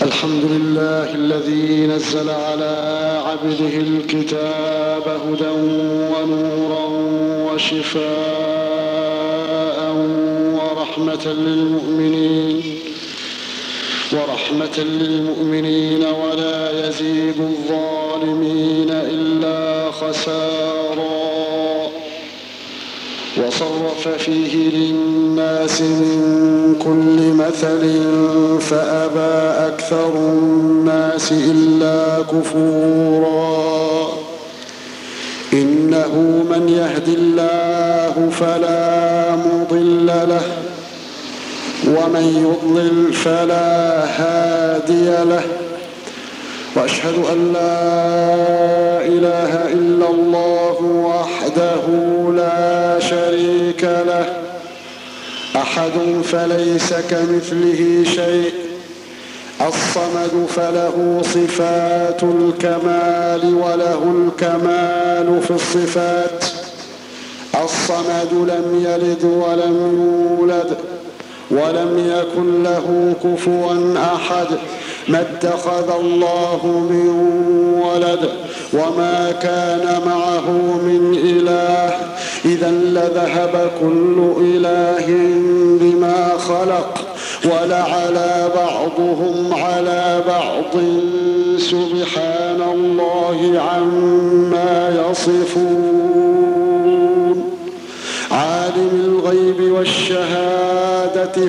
الحمد لله الذي نزل على عبده الكتاب هدى ونورا وشفاء ورحمة للمؤمنين ورحمة للمؤمنين ولا يزيد الظالمين إلا خسارا وصرف فيه للناس من كل مثل فأبى أكثر الناس إلا كفورا إنه من يهد الله فلا مضل له ومن يضلل فلا هادي له واشهد ان لا اله الا الله وحده لا شريك له احد فليس كمثله شيء الصمد فله صفات الكمال وله الكمال في الصفات الصمد لم يلد ولم يولد ولم يكن له كفوا احد ما اتخذ الله من ولد وما كان معه من اله اذا لذهب كل اله بما خلق ولعلى بعضهم على بعض سبحان الله عما يصفون عالم الغيب والشهاده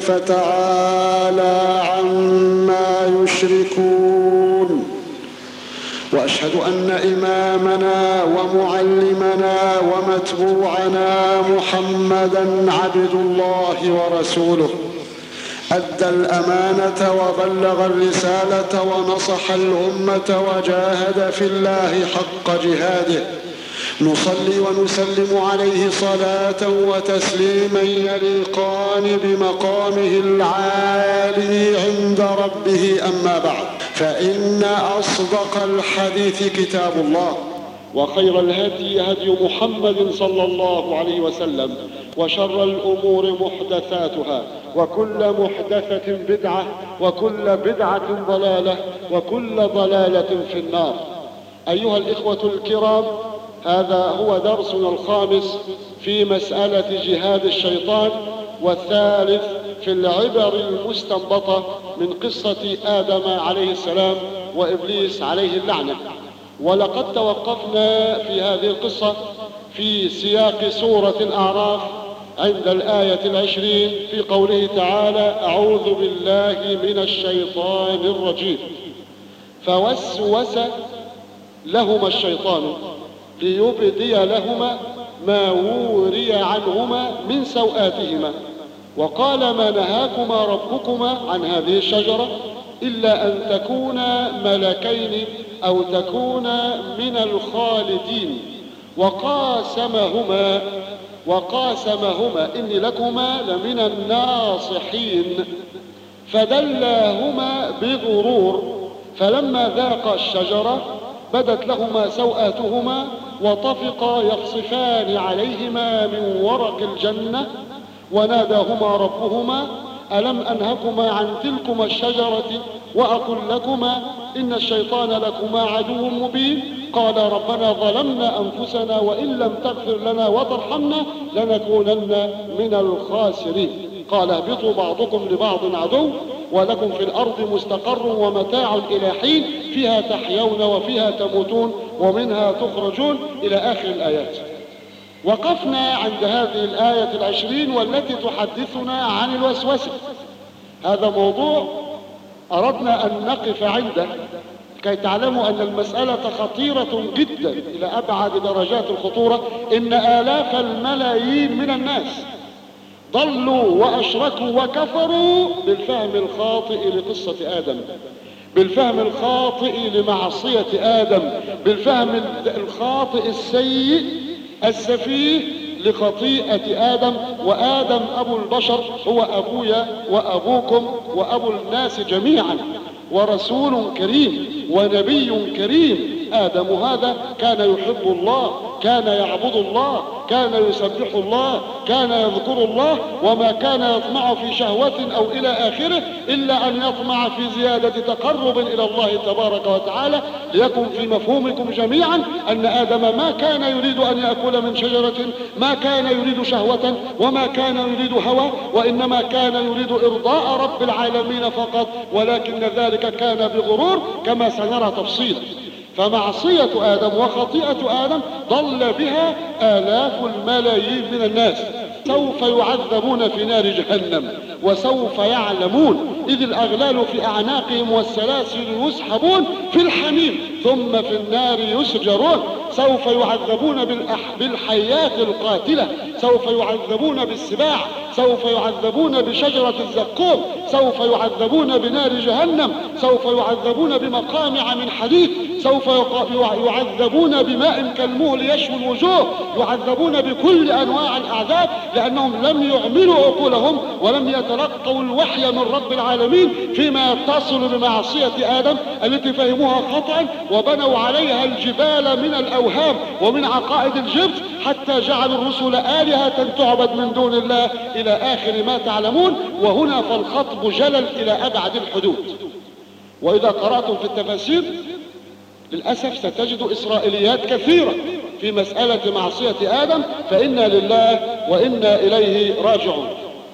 فتعالى عما يشركون واشهد ان امامنا ومعلمنا ومتبوعنا محمدا عبد الله ورسوله ادى الامانه وبلغ الرساله ونصح الامه وجاهد في الله حق جهاده نصلي ونسلم عليه صلاة وتسليما يليقان بمقامه العالي عند ربه أما بعد فإن أصدق الحديث كتاب الله وخير الهدي هدي محمد صلى الله عليه وسلم وشر الأمور محدثاتها وكل محدثة بدعة وكل بدعة ضلالة وكل ضلالة في النار أيها الإخوة الكرام هذا هو درسنا الخامس في مسألة جهاد الشيطان والثالث في العبر المستنبطة من قصة آدم عليه السلام وإبليس عليه اللعنة ولقد توقفنا في هذه القصة في سياق سورة الأعراف عند الآية العشرين في قوله تعالى أعوذ بالله من الشيطان الرجيم فوسوس لهما الشيطان ليبدي لهما ما وري عنهما من سوآتهما وقال ما نهاكما ربكما عن هذه الشجرة إلا أن تكونا ملكين أو تكونا من الخالدين وقاسمهما وقاسمهما إني لكما لمن الناصحين فدلاهما بغرور فلما ذاقا الشجرة بدت لهما سوآتهما وطفقا يخصفان عليهما من ورق الجنة وناداهما ربهما ألم أنهكما عن تلكما الشجرة وأقل لكما إن الشيطان لكما عدو مبين قال ربنا ظلمنا أنفسنا وإن لم تغفر لنا وترحمنا لنكونن من الخاسرين قال اهبطوا بعضكم لبعض عدو ولكم في الأرض مستقر ومتاع إلى حين فيها تحيون وفيها تموتون ومنها تخرجون إلى آخر الآيات وقفنا عند هذه الآية العشرين والتي تحدثنا عن الوسوسة هذا موضوع أردنا أن نقف عنده كي تعلموا أن المسألة خطيرة جدا إلى أبعد درجات الخطورة إن آلاف الملايين من الناس ضلوا وأشركوا وكفروا بالفهم الخاطئ لقصة آدم بالفهم الخاطئ لمعصية آدم بالفهم الخاطئ السيء السفيه لخطيئة آدم وآدم أبو البشر هو أبويا وأبوكم وأبو الناس جميعا ورسول كريم ونبي كريم آدم هذا كان يحب الله كان يعبد الله كان يسبح الله كان يذكر الله وما كان يطمع في شهوة أو إلى آخره إلا أن يطمع في زيادة تقرب إلى الله تبارك وتعالى ليكن في مفهومكم جميعا أن آدم ما كان يريد أن يأكل من شجرة ما كان يريد شهوة وما كان يريد هوى وإنما كان يريد إرضاء رب العالمين فقط ولكن ذلك كان بغرور كما سنرى تفصيلا فمعصية آدم وخطيئة آدم ضل بها آلاف الملايين من الناس سوف يعذبون في نار جهنم وسوف يعلمون إذ الأغلال في أعناقهم والسلاسل يسحبون في الحميم ثم في النار يسجرون سوف يعذبون بالأح... بالحيات القاتلة سوف يعذبون بالسباع سوف يعذبون بشجرة الزقوم سوف يعذبون بنار جهنم سوف يعذبون بمقامع من حديد سوف يعذبون بماء كالمهل يشوي الوجوه يعذبون بكل أنواع الأعذاب لأنهم لم يعملوا عقولهم ولم يتلقوا الوحي من رب العالمين فيما يتصل بمعصية آدم التي فهموها خطأ وبنوا عليها الجبال من الأوهام ومن عقائد الجبت حتى جعلوا الرسل آلهة تعبد من دون الله إلى آخر ما تعلمون وهنا فالخطب جلل إلى أبعد الحدود وإذا قرأتم في التفاسير للأسف ستجد إسرائيليات كثيرة في مسألة معصية آدم فإنا لله وإنا إليه راجعون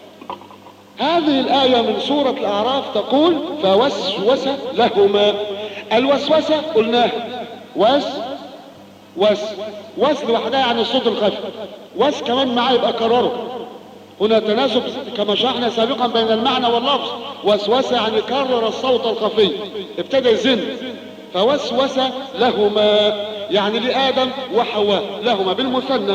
هذه الآية من سورة الأعراف تقول فوسوس لهما الوسوسة قلناها وس وس وس لوحدها يعني الصوت الخفي وس كمان معاه يبقى كرره هنا تناسب كما شرحنا سابقا بين المعنى واللفظ وسوس يعني كرر الصوت الخفي ابتدى يزن فوسوس لهما يعني لآدم وحواء لهما بالمثنى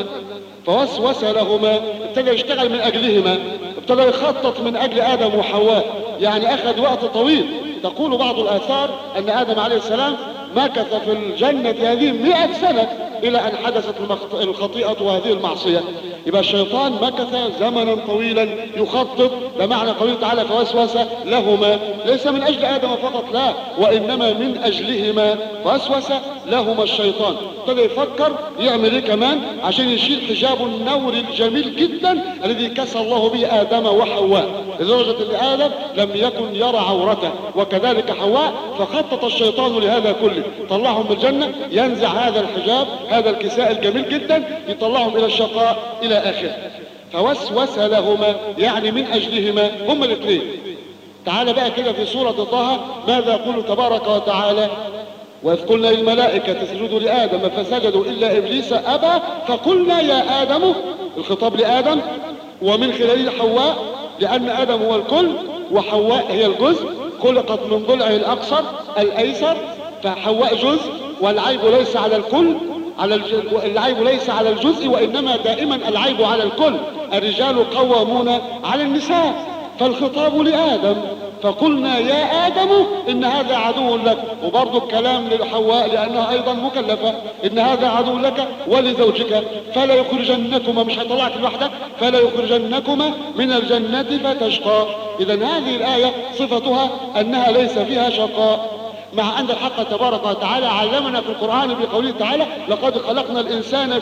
فوسوس لهما ابتدى يشتغل من أجلهما ابتدى يخطط من أجل آدم وحواء يعني أخذ وقت طويل تقول بعض الآثار أن آدم عليه السلام مكث في الجنة هذه مئة سنة إلى أن حدثت الخطيئة وهذه المعصية يبقى الشيطان مكث زمنا طويلا يخطط بمعنى قوله تعالى فوسوس لهما ليس من أجل آدم فقط لا وإنما من أجلهما فوسوس لهما الشيطان ابتدى يفكر يعمل ايه كمان عشان يشيل حجاب النور الجميل جدا الذي كسى الله به آدم وحواء لدرجة أن آدم لم يكن يرى عورته وكذلك حواء فخطط الشيطان لهذا كله طلعهم من الجنة ينزع هذا الحجاب هذا الكساء الجميل جدا يطلعهم إلى الشقاء إلى آخره فوسوس لهما يعني من أجلهما هما الاثنين تعال بقى كده في سورة طه ماذا يقول تبارك وتعالى وإذ قلنا للملائكة اسجدوا لآدم فسجدوا إلا إبليس أبى فقلنا يا آدم الخطاب لآدم ومن خلال حواء لأن آدم هو الكل وحواء هي الجزء خلقت من ضلعه الأقصر الأيسر فحواء جزء والعيب ليس على الكل على العيب ليس على الجزء وإنما دائما العيب على الكل الرجال قوامون على النساء فالخطاب لآدم فقلنا يا آدم إن هذا عدو لك وبرضو الكلام للحواء لأنها أيضا مكلفة إن هذا عدو لك ولزوجك فلا يخرجنكما مش هيطلعك لوحدك فلا يخرجنكما من الجنة فتشقى إذا هذه الآية صفتها أنها ليس فيها شقاء مع أن الحق تبارك وتعالى علمنا في القرآن بقوله تعالى لقد خلقنا الإنسان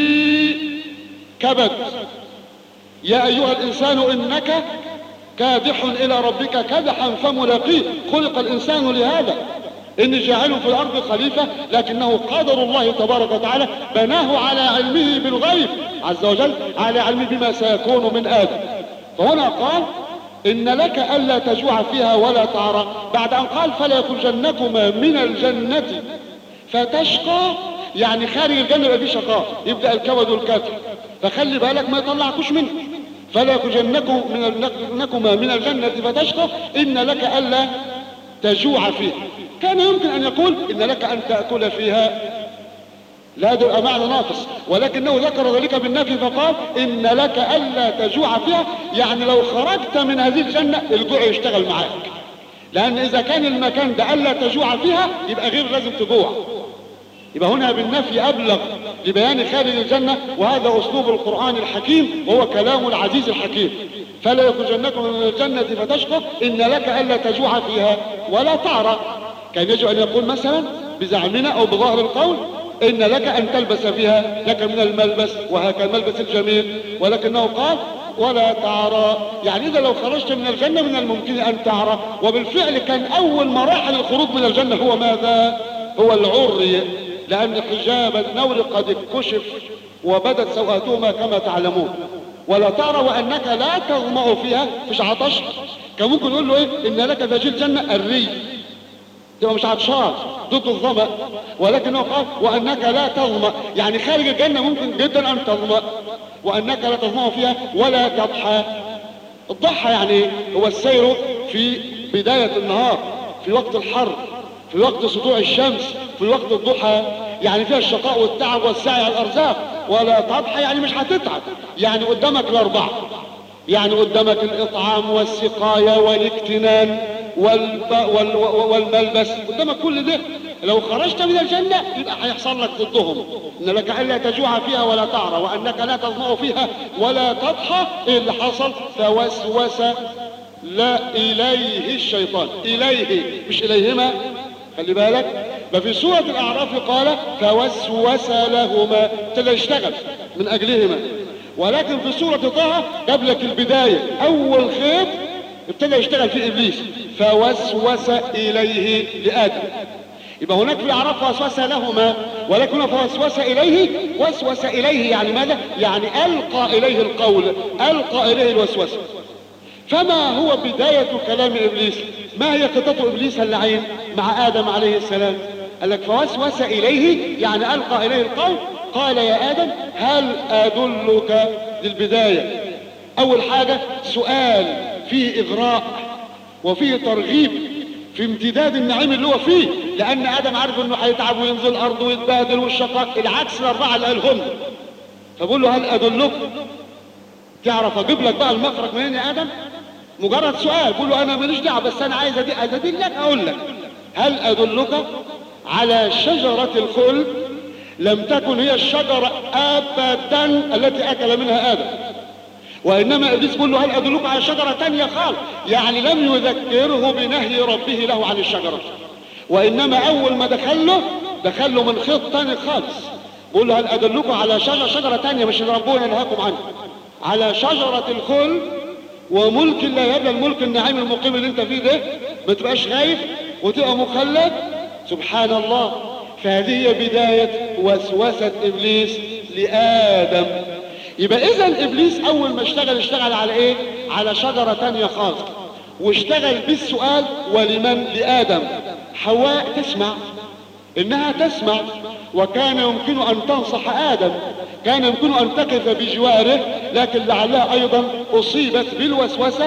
في كبد يا أيها الإنسان إنك كادح إلى ربك كدحا فملاقيه خلق الإنسان لهذا إن جعله في الأرض خليفة لكنه قدر الله تبارك وتعالى بناه على علمه بالغيب عز وجل على علمه بما سيكون من آدم فهنا قال إن لك ألا تجوع فيها ولا تعرى بعد أن قال فلا يخرجنكما من الجنة فتشقى يعني خارج الجنة يبقى فيه شقاء يبدأ الكبد والكتر فخلي بالك ما يطلعكوش منه فلا يخرجنكم من من الجنة فتشقى إن لك ألا تجوع فيها كان يمكن أن يقول إن لك أن تأكل فيها لا ده معنى ناقص ولكنه ذكر ذلك بالنفي فقال إن لك ألا تجوع فيها يعني لو خرجت من هذه الجنة الجوع يشتغل معاك لأن إذا كان المكان ده ألا تجوع فيها يبقى غير لازم تجوع يبقى هنا بالنفي أبلغ لبيان خارج الجنة وهذا أسلوب القرآن الحكيم وهو كلام العزيز الحكيم فلا يخرجنكم من الجنة فتشقى إن لك ألا تجوع فيها ولا تعرى كان يجب أن يقول مثلا بزعمنا أو بظاهر القول إن لك أن تلبس فيها لك من الملبس وهكذا الملبس الجميل ولكنه قال ولا تعرى يعني إذا لو خرجت من الجنة من الممكن أن تعرى وبالفعل كان أول مراحل الخروج من الجنة هو ماذا هو العري لأن حجاب النور قد اتكشف وبدت سوءاتهما كما تعلمون ولا ترى وأنك لا تظمأ فيها مش عطش كان ممكن يقول له إيه إن لك ذا الجنة الري تبقى مش عطشان ضد الظمأ ولكنه قال وأنك لا تظمأ يعني خارج الجنة ممكن جدا أن تظمأ وأنك لا تظمأ فيها ولا تضحى الضحى يعني هو السير في بداية النهار في وقت الحر في وقت سطوع الشمس في وقت الضحى يعني فيها الشقاء والتعب والسعي على الأرزاق ولا تضحى يعني مش هتتعب يعني قدامك الأربعة يعني قدامك الإطعام والسقاية والاكتنان والب... وال... والملبس قدامك كل ده لو خرجت من الجنة يبقى هيحصل لك ضدهم إن لك ألا تجوع فيها ولا تعرى وأنك لا تظمأ فيها ولا تضحى إيه اللي حصل فوسوس لا إليه الشيطان إليه مش إليهما خلي بالك ففي سورة الأعراف قال فوسوس لهما ابتدى يشتغل من أجلهما ولكن في سورة طه جاب لك البداية أول خيط ابتدى يشتغل في إبليس فوسوس إليه لآدم يبقى هناك في الأعراف فوسوس لهما ولكن فوسوس إليه وسوس إليه يعني ماذا؟ يعني ألقى إليه القول ألقى إليه الوسوسة فما هو بداية كلام إبليس ما هي خطة إبليس اللعين مع آدم عليه السلام قال لك فوسوس إليه يعني ألقى إليه القول قال يا آدم هل أدلك للبداية أول حاجة سؤال فيه إغراء وفيه ترغيب في امتداد النعيم اللي هو فيه لأن آدم عارف إنه هيتعب وينزل الأرض ويتبهدل والشقاء العكس الأربعة اللي قالهم فبقول له هل أدلك تعرف أجيب لك بقى المخرج منين يا آدم مجرد سؤال بقول له أنا ماليش دعوة بس أنا عايز أدلك أقول لك هل أدلك على شجرة الخلد لم تكن هي الشجرة أبدا التي أكل منها آدم وإنما إبليس بيقول له هل أدلك على شجرة تانية خالص يعني لم يذكره بنهي ربه له عن الشجرة وإنما أول ما دخله دخله من خيط تاني خالص بيقول له هل أدلك على شجرة شجرة تانية مش اللي ربنا نهاكم عنها على شجرة الخلد وملك لا يبلى الملك النعيم المقيم اللي انت فيه ده ما تبقاش خايف وتبقى مخلد سبحان الله فهذه هي بداية وسوسة إبليس لآدم يبقى إذا إبليس أول ما اشتغل اشتغل على إيه؟ على شجرة تانية خالص واشتغل بالسؤال ولمن لآدم حواء تسمع إنها تسمع وكان يمكن أن تنصح آدم كان يمكن أن تقف بجواره لكن لعلها أيضا أصيبت بالوسوسة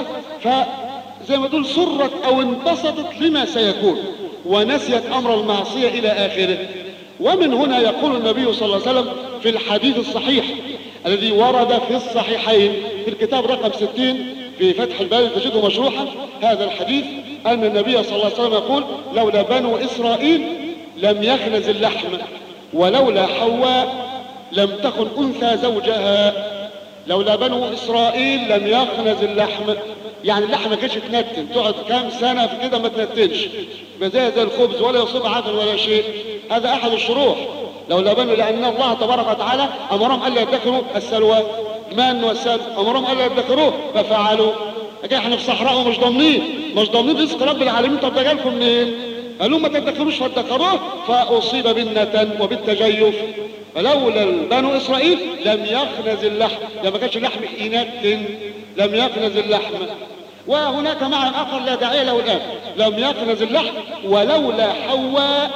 فزي ما تقول سرت أو انبسطت لما سيكون ونسيت أمر المعصية إلى آخره ومن هنا يقول النبي صلى الله عليه وسلم في الحديث الصحيح الذي ورد في الصحيحين في الكتاب رقم 60 في فتح الباري تجده مشروحا هذا الحديث أن النبي صلى الله عليه وسلم يقول لولا بنو إسرائيل لم يخنز اللحم ولولا حواء لم تكن أنثى زوجها لولا بنو إسرائيل لم يخنز اللحم يعني اللحم ما كانش تنتن تقعد كام سنة في كده ما تنتنش زي زي الخبز ولا يصيب عدل ولا شيء هذا أحد الشروح لولا بنو لأن الله تبارك وتعالى أمرهم ألا يدخروا السلوى المن والسلوى أمرهم ألا يدخروه ففعلوا لكن احنا في صحراء ومش ضامنين مش ضامنين رزق رب العالمين طب ده جالكم منين؟ قالوا ما تدخروش فادخروه فأصيب بالنتن وبالتجيف فلولا بنو إسرائيل لم يخنز اللحم ده ما كانش اللحم ينتن لم يخنز اللحم وهناك معنى آخر لا داعي له الآن لم يخنز اللحم ولولا حواء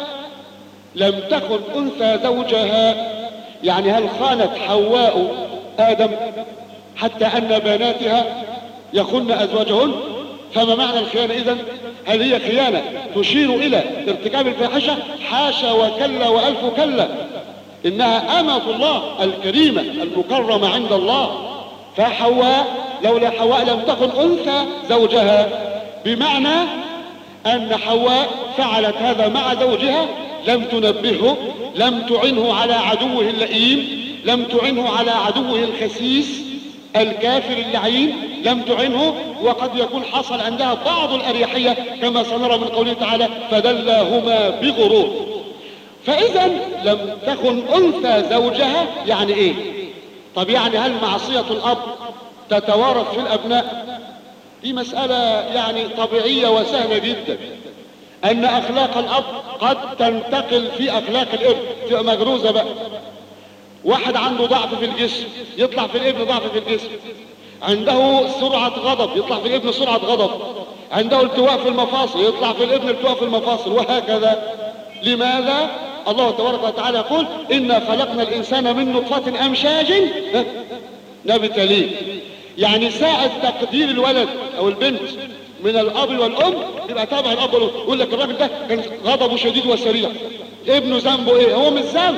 لم تكن أنثى زوجها يعني هل خانت حواء آدم حتى أن بناتها يخن أزواجهن فما معنى الخيانة إذن هل هي خيانة تشير إلى ارتكاب الفاحشة حاشا وكلا وألف كلا إنها أمة الله الكريمة المكرمة عند الله فحواء لولا حواء لم تكن أنثى زوجها بمعنى أن حواء فعلت هذا مع زوجها لم تنبهه لم تعنه على عدوه اللئيم لم تعنه على عدوه الخسيس الكافر اللعين لم تعنه وقد يكون حصل عندها بعض الأريحية كما سنرى من قوله تعالى فدلاهما بغرور فاذا لم تكن انثى زوجها يعني ايه طب يعني هل معصية الاب تتوارث في الابناء دي مسألة يعني طبيعية وسهلة جدا ان اخلاق الاب قد تنتقل في اخلاق الابن تبقى مجروزة بقى واحد عنده ضعف في الجسم يطلع في الابن ضعف في الجسم عنده سرعة غضب يطلع في الابن سرعة غضب عنده التواء في المفاصل يطلع في الابن التواء في المفاصل وهكذا لماذا الله تبارك وتعالى يقول إنا خلقنا الإنسان من نطفة أمشاج نبتليه يعني ساعة تقدير الولد أو البنت من الأب والأم يبقى تابع الأب والأم يقول لك الراجل ده كان غضبه شديد وسريع ابنه ذنبه إيه هو مش ذنب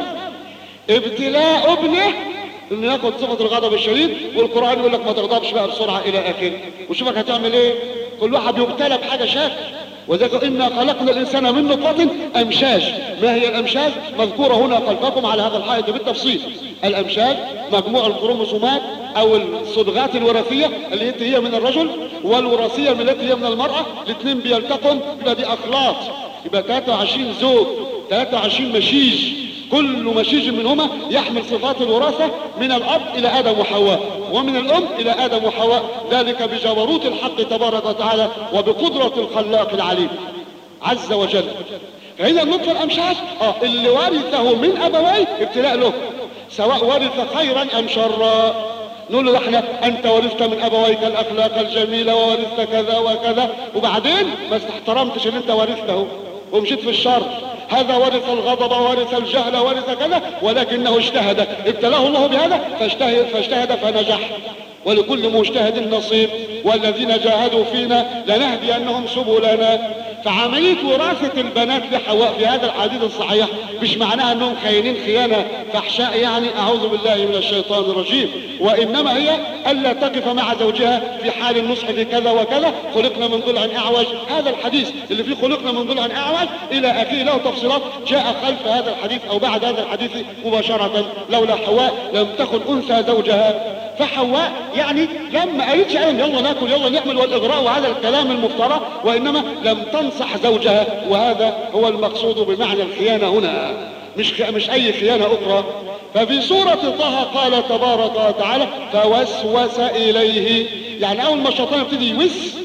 ابتلاء ابنه انه ياخد صفة الغضب الشديد والقرآن يقول لك ما تغضبش بقى بسرعة الى اخره وشوفك هتعمل ايه كل واحد يبتلى بحاجة شاف وذلك إنا خلقنا الإنسان من نطفة أمشاج ما هي الأمشاج مذكورة هنا خلفكم على هذا الحائط بالتفصيل الأمشاج مجموع الكروموسومات أو الصبغات الوراثية التي هي من الرجل والوراثية التي هي من المرأة الاثنين بيلتقم يبقى دي أخلاط يبقى 23 زوج 23 مشيج كل مشيج منهما يحمل صفات الوراثة من الأب إلى آدم وحواء ومن الأم إلى آدم وحواء ذلك بجبروت الحق تبارك وتعالى وبقدرة الخلاق العليم عز وجل فهنا النطفة الأمشاج آه اللي ورثه من أبويه ابتلاء له سواء ورث خيرا أم شرا نقول له احنا انت ورثت من ابويك الاخلاق الجميلة وورثت كذا وكذا وبعدين ما استحترمتش اللي انت ورثته ومشيت في الشر هذا ورث الغضب ورث الجهل ورث كذا ولكنه اجتهد ابتلاه الله بهذا فاجتهد, فاجتهد فنجح ولكل مجتهد نصيب والذين جاهدوا فينا لنهدينهم سبلنا فعملية وراثة البنات لحواء في هذا الحديث الصحيح مش معناها انهم خاينين خيانة فحشاء يعني اعوذ بالله من الشيطان الرجيم وانما هي الا تقف مع زوجها في حال النصح في كذا وكذا خلقنا من ضلع اعوج هذا الحديث اللي فيه خلقنا من ضلع اعوج الى اخره له تفصيلات جاء خلف هذا الحديث او بعد هذا الحديث مباشرة لولا حواء لم تكن انثى زوجها فحواء يعني لما قالتش انا يلا ناكل يلا نعمل والاغراء وهذا الكلام المفترى وانما لم تنصح زوجها وهذا هو المقصود بمعنى الخيانة هنا مش مش اي خيانة اخرى ففي سورة طه قال تبارك وتعالى فوسوس اليه يعني اول ما الشيطان يبتدي يوس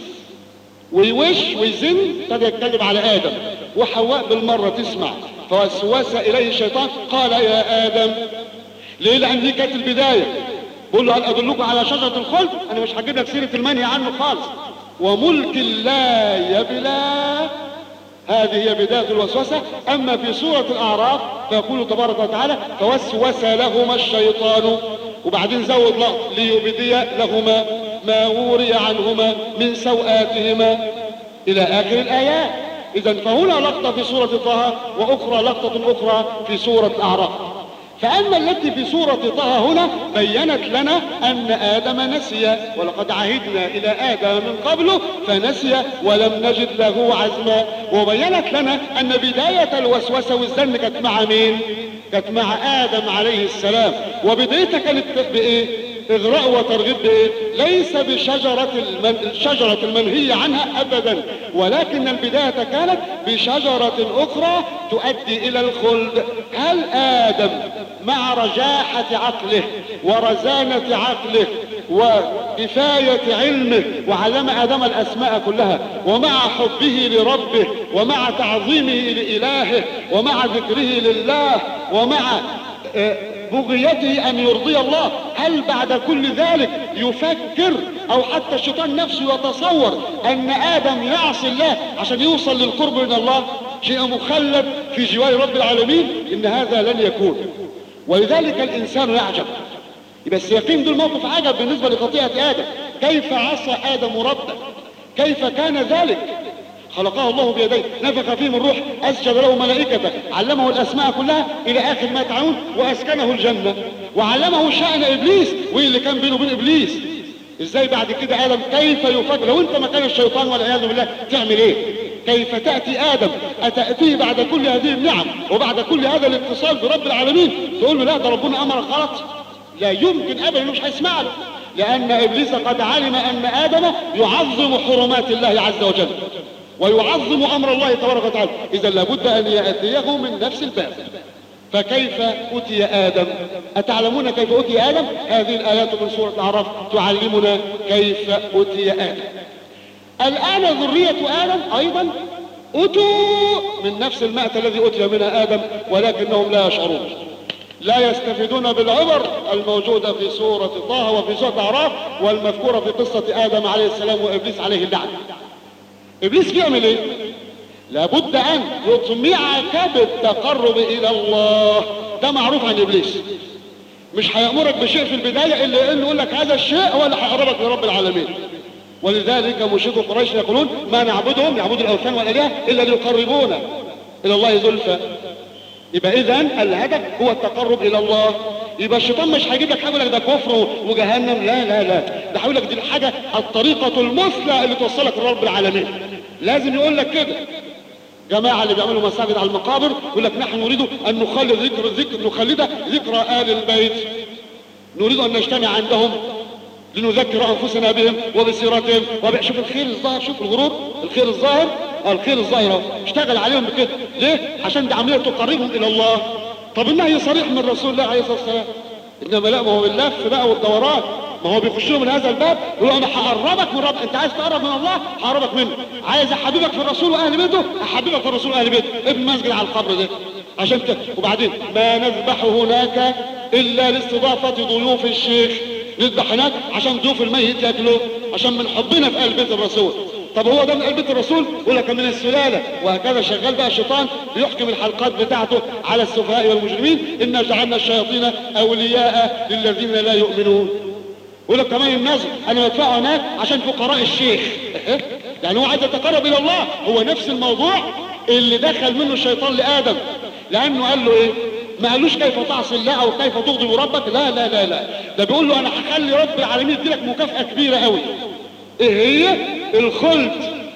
ويوش ويزن ابتدى يتكلم على ادم وحواء بالمرة تسمع فوسوس اليه الشيطان قال يا ادم ليه لان دي كانت البداية بقول له هل ادلكم على شجرة الخلد انا مش هجيب لك سيرة المنهي عنه خالص وملك لا يبلى هذه هي بداية الوسوسة اما في سورة الاعراف فيقول تبارك وتعالى فوسوس لهما الشيطان وبعدين زود لقط ليبدي لهما ما وري عنهما من سوآتهما الى اخر الايات اذا فهنا لقطة في سورة طه واخرى لقطة اخرى في سورة الاعراف فأما التي في سورة طه هنا بينت لنا أن آدم نسي ولقد عهدنا إلى آدم من قبله فنسي ولم نجد له عزما وبينت لنا أن بداية الوسوسة والزن كانت مع مين؟ كانت مع آدم عليه السلام وبدايتها كانت بإيه؟ إغراء وترغيب بإيه؟ ليس بشجرة المن... الشجرة المنهية عنها أبدا ولكن البداية كانت بشجرة أخرى تؤدي إلى الخلد هل آدم مع رجاحة عقله ورزانة عقله وكفاية علمه وعلم آدم الأسماء كلها ومع حبه لربه ومع تعظيمه لإلهه ومع ذكره لله ومع بغيته ان يرضي الله هل بعد كل ذلك يفكر او حتى الشيطان نفسه يتصور ان ادم يعصي الله عشان يوصل للقرب من الله شيء مخلد في جوار رب العالمين ان هذا لن يكون ولذلك الانسان يعجب بس يقين دول موقف عجب بالنسبة لخطيئة ادم كيف عصى ادم ربه كيف كان ذلك خلقه الله بيديه نفخ فيهم الروح أسجد له ملائكته علمه الأسماء كلها إلى آخر ما تعون وأسكنه الجنة وعلمه شأن إبليس وإيه اللي كان بينه وبين إبليس إزاي بعد كده آدم كيف يفكر لو أنت مكان الشيطان والعياذ بالله تعمل إيه كيف تأتي آدم أتأتيه بعد كل هذه النعم وبعد كل هذا الاتصال برب العالمين تقول له لا ده ربنا أمر غلط لا يمكن أبدا مش هيسمع له لأن إبليس قد علم أن آدم يعظم حرمات الله عز وجل ويعظم امر الله تبارك وتعالى اذا لابد ان ياتيه من نفس الباب فكيف أتي آدم أتعلمون كيف أتي آدم هذه الآيات من سورة الأعراف تعلمنا كيف أتي آدم الآن ذرية آدم أيضا أتوا من نفس المأت الذي أتي منها آدم ولكنهم لا يشعرون لا يستفيدون بالعبر الموجودة في سورة طه وفي سورة الأعراف والمذكورة في قصة آدم عليه السلام وإبليس عليه اللعنة إبليس بيعمل إيه؟ لابد أن يطمعك بالتقرب إلى الله ده معروف عن إبليس مش هيأمرك بشيء في البداية إلا إنه يقول لك هذا الشيء هو اللي هيقربك لرب العالمين ولذلك مشرك قريش يقولون ما نعبدهم يعبدوا الأوثان والآلهة إلا ليقربونا إلى الله زلفى يبقى إذا الهدف هو التقرب إلى الله يبقى الشيطان مش هيجيب لك حاجه لك ده كفر وجهنم لا لا لا ده هيقول لك دي الحاجه الطريقه المثلى اللي توصلك لرب العالمين لازم يقول لك كده جماعة اللي بيعملوا مساجد على المقابر يقول لك نحن نريد أن نخلد ذكر ذكر نخلد ذكرى آل البيت نريد أن نجتمع عندهم لنذكر أنفسنا بهم وبسيرتهم وب... شوف الخير الظاهر شوف الغرور الخير الظاهر اه الخير الظاهر اشتغل عليهم بكده ليه؟ عشان دي عملية تقربهم إلى الله طب النهي صريح من رسول الله عليه الصلاة والسلام إنما لا ما هو اللف بقى والدوران ما هو بيخشوا من هذا الباب يقول انا هقربك من رب انت عايز تقرب من الله هقربك منه عايز احببك في الرسول واهل بيته احببك في الرسول واهل بيته ابن مسجد على القبر ده عشان ت... وبعدين ما نذبح هناك الا لاستضافه ضيوف الشيخ نذبح هناك عشان ضيوف الميت ياكلوا عشان من حبنا في اهل بيت الرسول طب هو ده من بيت الرسول يقول لك من السلاله وهكذا شغال بقى الشيطان بيحكم الحلقات بتاعته على السفهاء والمجرمين انا جعلنا الشياطين اولياء للذين لا يؤمنون يقول لك كمان النذر انا بدفعه هناك عشان فقراء الشيخ يعني هو عايز يتقرب الى الله هو نفس الموضوع اللي دخل منه الشيطان لادم لانه قال له ايه ما قالوش كيف تعصي الله او كيف تغضب ربك لا لا لا لا ده بيقول له انا هخلي رب العالمين يديلك مكافاه كبيره قوي ايه هي الخلد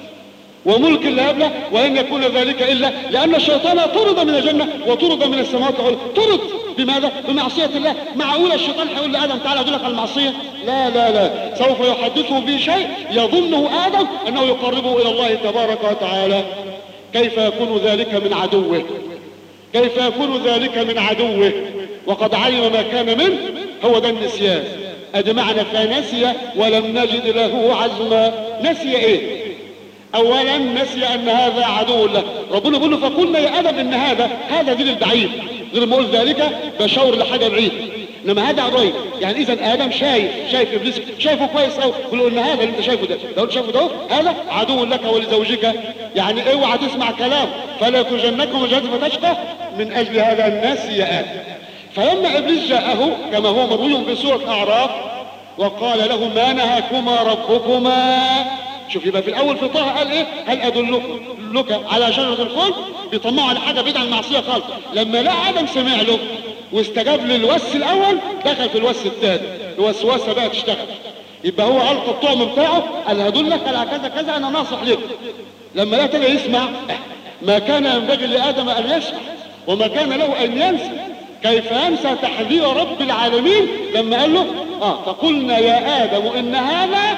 وملك لا يبلى وان يكون ذلك الا لان الشيطان طرد من الجنه وطرد من السماوات العلى طرد بماذا بمعصيه الله معقول الشيطان هيقول لادم تعالى ادلك على المعصيه لا لا لا سوف يحدثه بشيء يظنه ادم انه يقربه الى الله تبارك وتعالى كيف يكون ذلك من عدوه كيف يكون ذلك من عدوه وقد علم ما كان منه هو ده النسيان ادي معنى فنسي ولم نجد له عزما نسي ايه اولا نسي ان هذا عدو له ربنا بيقول له فقلنا يا ادم ان هذا هذا دين البعيد غير ما اقول ذلك بشاور لحاجه بعيد انما هذا قريب يعني اذا ادم شايف شايف ابليس شايفه كويس قوي يقول له ان هذا اللي انت شايفه ده لو انت شايفه ده هذا عدو لك ولزوجك يعني اوعى تسمع كلام فلا يخرجنكم الجهاد فتشقى من اجل هذا الناس يا ادم فلما ابليس جاءه كما هو مروي في سوره اعراف وقال له ما نهاكما ربكما شوف يبقى في الاول في طه قال ايه هل ادلك لك على شجره الخلد بيطمعوا على حاجه بعيده عن المعصيه خالص لما لقى ادم سمع له واستجاب للوس الاول دخل في الوس الثاني الوسوسه بقى تشتغل يبقى هو القى الطعم بتاعه قال هدلك على كذا كذا انا ناصح لك لما لا ابتدى يسمع ما كان ينبغي لادم ان يسمع وما كان له ان ينسى كيف ينسى تحذير رب العالمين لما قال له اه فقلنا يا ادم ان هذا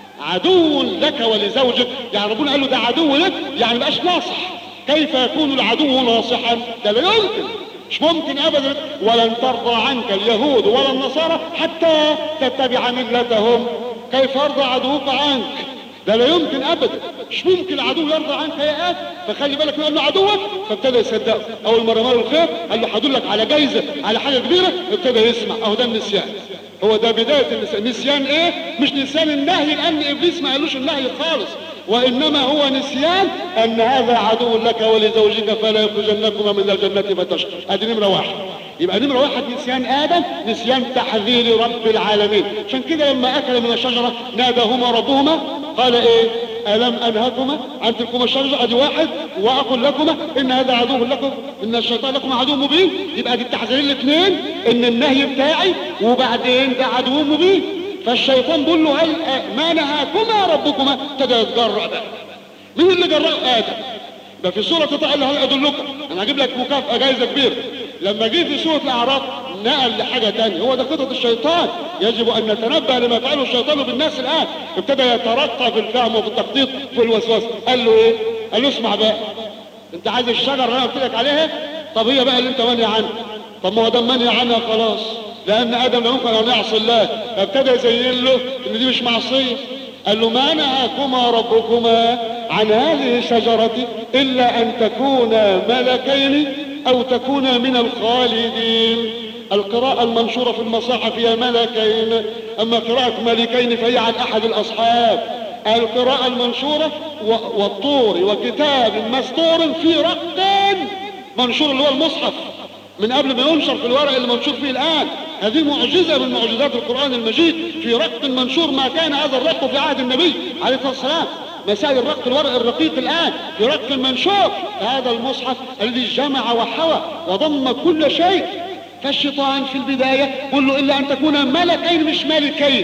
عدو لك ولزوجك يعني ربنا قال له ده عدو لك يعني بقاش ناصح كيف يكون العدو ناصحا ده لا يمكن مش ممكن ابدا ولن ترضى عنك اليهود ولا النصارى حتى تتبع ملتهم كيف يرضى عدوك عنك ده لا يمكن ابدا مش ممكن العدو يرضى عنك يا اخي فخلي بالك من انه عدوك فابتدى يصدقه اول ما رمى له الخير قال له هدلك على جايزه على حاجه كبيره ابتدى يسمع اهو ده النسيان هو ده بدايه النسيان نسيان ايه مش نسيان النهي لان ابليس ما قالوش النهي خالص وانما هو نسيان ان هذا عدو لك ولزوجك فلا يخرجنكما من الجنه فتشقى ادي نمره واحد يبقى نمرة واحد نسيان آدم نسيان تحذير رب العالمين عشان كده لما أكل من الشجرة ناداهما ربهما قال إيه ألم أنهكما عن تلكما الشجرة أدي واحد وأقول لكما إن هذا عدو لكم إن الشيطان لكم عدو مبين يبقى دي التحذير الاثنين إن النهي بتاعي وبعدين ده عدو مبين فالشيطان بيقول له هل ما نهاكما ربكما ابتدى يتجرأ بقى مين اللي جرأ آدم ده في سورة طه قال له هل أدلك أنا هجيب لك مكافأة جايزة كبيرة لما جه في سورة الأعراف نقل لحاجة تانية هو ده خطط الشيطان يجب ان نتنبه لما فعله الشيطان بالناس الان ابتدى يترقى في الفهم وفي التخطيط في الوسواس قال له ايه قال له اسمع بقى انت عايز الشجره اللي انا قلت لك عليها طب هي بقى اللي انت مانع عنها طب ما هو ده مانع عنها خلاص لان ادم لا يمكن ان يعصي الله فابتدى يزين له ان دي مش معصيه قال له ما نهاكما ربكما عن هذه الشجرة إلا أن تكونا ملكين أو تكونا من الخالدين القراءة المنشورة في المصاحف هي ملكين أما قراءة ملكين فهي عن أحد الأصحاب القراءة المنشورة والطور وكتاب مسطور في رق منشور اللي هو المصحف من قبل ما ينشر في الورق اللي منشور فيه الآن هذه معجزة من معجزات القرآن المجيد في رق منشور ما كان هذا الرق في عهد النبي عليه الصلاة والسلام مسائل الرق الورق الرقيق الآن في رق منشور هذا المصحف الذي جمع وحوى وضم كل شيء فالشيطان في البداية قل له إلا أن تكون ملكين مش ملكين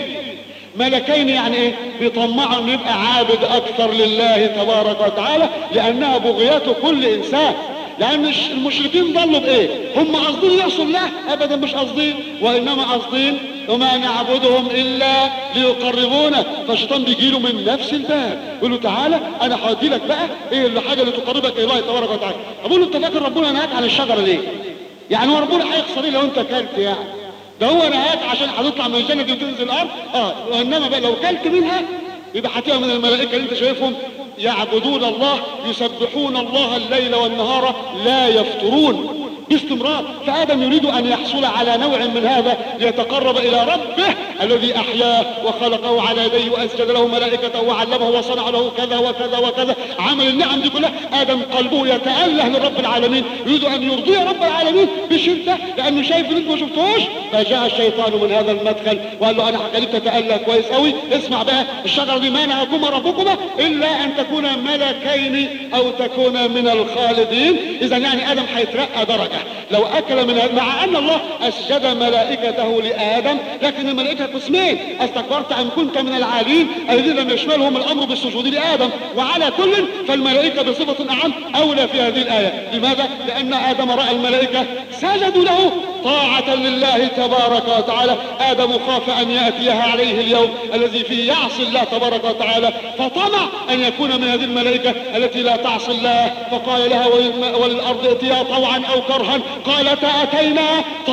ملكين يعني ايه بيطمعوا انه يبقى عابد اكثر لله تبارك وتعالى لانها بغيات كل انسان لان المشركين ضلوا بايه هم قاصدين يعصوا الله ابدا مش قاصدين وانما قاصدين وما نعبدهم الا ليقربونا فالشيطان بيجي له من نفس الباب يقول له تعالى انا هودي لك بقى ايه الحاجه اللي تقربك الى الله تبارك وتعالى اقول له انت فاكر ربنا نهاك عن الشجره ليه يعني هو ربنا هيخسر ايه لو انت كلت يعني ده هو نهاك عشان هتطلع من الجنه دي وتنزل الارض اه وانما بقى لو كلت منها يبقى هتبقى من الملائكه اللي انت شايفهم يعبدون الله يسبحون الله الليل والنهار لا يفترون باستمرار فآدم يريد أن يحصل على نوع من هذا ليتقرب إلى ربه الذي أحياه وخلقه على يديه وأسجد له ملائكته وعلمه وصنع له كذا وكذا وكذا عمل النعم دي كلها آدم قلبه يتأله لرب العالمين يريد أن يرضي رب العالمين بشدة لأنه شايف إن أنت ما شفتوش فجاء الشيطان من هذا المدخل وقال له أنا هخليك تتأله كويس قوي اسمع بقى الشجرة دي ما نهاكما ربكما إلا أن تكون ملكين أو تكون من الخالدين إذا يعني آدم هيترقى درجة لو أكل من مع أن الله أسجد ملائكته لآدم لكن الملائكة قسمين استكبرت أن كنت من العالين الذين لم يشملهم الأمر بالسجود لآدم وعلى كل فالملائكة بصفة أعم أولى في هذه الآية لماذا؟ لأن آدم رأى الملائكة سجدوا له طاعة لله تبارك وتعالى آدم خاف أن يأتيها عليه اليوم الذي فيه يعصي الله تبارك وتعالى فطمع أن يكون من هذه الملائكة التي لا تعصي الله فقال لها وللأرض ائتيا طوعا أو كرها قالتا أتينا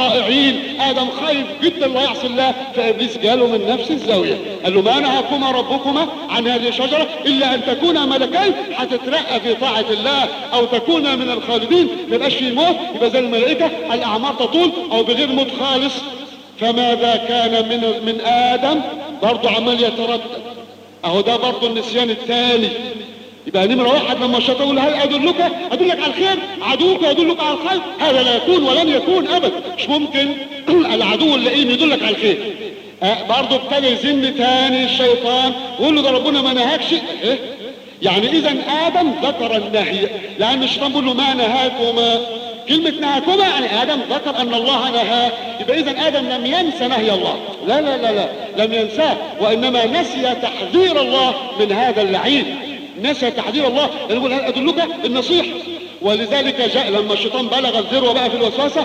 طائعين آدم خايف جدا لا يعصي الله فإبليس جاله من نفس الزاوية قال له ما نهاكما ربكما عن هذه الشجرة إلا أن تكونا ملكين هتترقى في طاعة الله أو تكونا من الخالدين ما يبقاش في موت يبقى زي الملائكة الأعمار تطول أو بغير موت خالص فماذا كان من من آدم برضه عمال يتردد أهو ده برضه النسيان الثاني يبقى نمرة واحد لما الشيطان يقول هل أدلك أدلك على الخير عدوك يدلك على الخير هذا لا يكون ولن يكون أبدا مش ممكن العدو اللئيم يدلك على الخير أه برضه ابتدى يزن تاني الشيطان ويقول له ده ربنا ما نهاكش إيه؟ يعني إذا آدم ذكر النهي لأن الشيطان بيقول له ما نهاكما كلمة نهاكما يعني آدم ذكر أن الله نهاه يبقى إذا آدم لم ينسى نهي الله لا لا لا لا لم ينساه وإنما نسي تحذير الله من هذا اللعين نسى تحذير الله يقول هل أدلك النصيحة ولذلك جاء لما الشيطان بلغ الذروة بقى في الوسوسة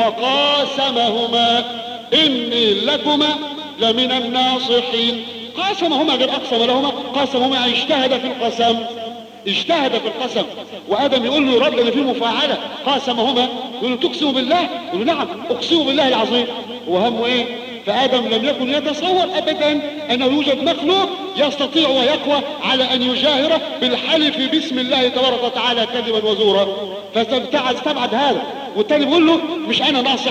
وقاسمهما إني لكما لمن الناصحين قاسمهما غير أقسم لهما قاسمهما اجتهد في القسم اجتهد في القسم وادم يقول له يا رب ان في مفاعله قاسمهما يقول له تقسم بالله يقول له نعم اقسم بالله العظيم وهمه ايه فادم لم يكن يتصور ابدا انه يوجد مخلوق يستطيع ويقوى على ان يجاهر بالحلف باسم الله تبارك وتعالى كذبا وزورا فاستبعد استبعد هذا والتاني بيقول له مش انا ناصح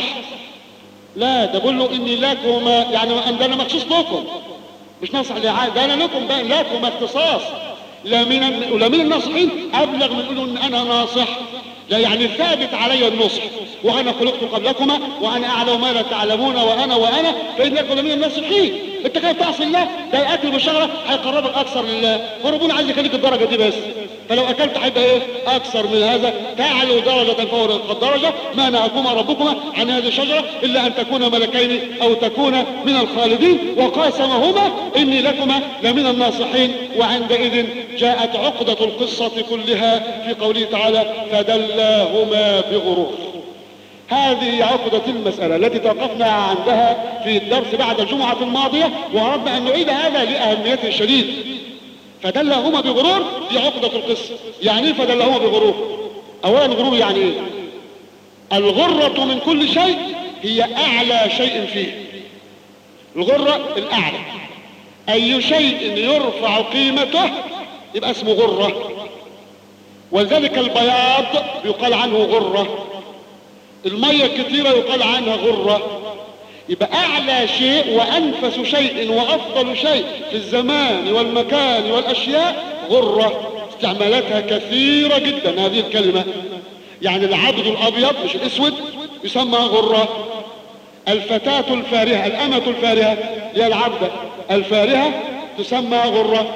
لا ده بيقول له اني لكما يعني ده انا مخصوص لكم مش ناصح ده انا لكم بقى لكم اختصاص لا من ولا من الناصحين ابلغ من يقولوا ان انا ناصح لا يعني ثابت علي النصح وانا خلقت قبلكما وانا اعلم ما لا تعلمون وانا وانا فان لكم من الناصحين انت كيف تعصي الله ده الاكل بالشجره هيقربك اكثر لله وربنا عايز يخليك الدرجه دي بس فلو اكلت هيبقى ايه اكثر من هذا تعلو درجه فوق الدرجه ما نهاكما ربكما عن هذه الشجره الا ان تكونا ملكين او تكونا من الخالدين وقاسمهما اني لكما لمن الناصحين وعندئذ جاءت عقده القصه كلها في قوله تعالى فدلاهما بغرور هذه عقدة المسألة التي توقفنا عندها في الدرس بعد الجمعة الماضية وأردنا أن نعيد هذا لأهميته الشديد فدلهما بغرور دي عقدة القصة يعني ايه فدلهما بغرور اولا غرور يعني ايه الغرة من كل شيء هي اعلى شيء فيه الغرة الاعلى اي شيء يرفع قيمته يبقى اسمه غرة ولذلك البياض يقال عنه غرة المية الكثيرة يقال عنها غرة يبقى اعلى شيء وانفس شيء وافضل شيء في الزمان والمكان والاشياء غرة استعمالاتها كثيرة جدا هذه الكلمة يعني العبد الابيض مش الاسود يسمى غرة الفتاة الفارهة الامة الفارهة هي العبدة الفارهة تسمى غرة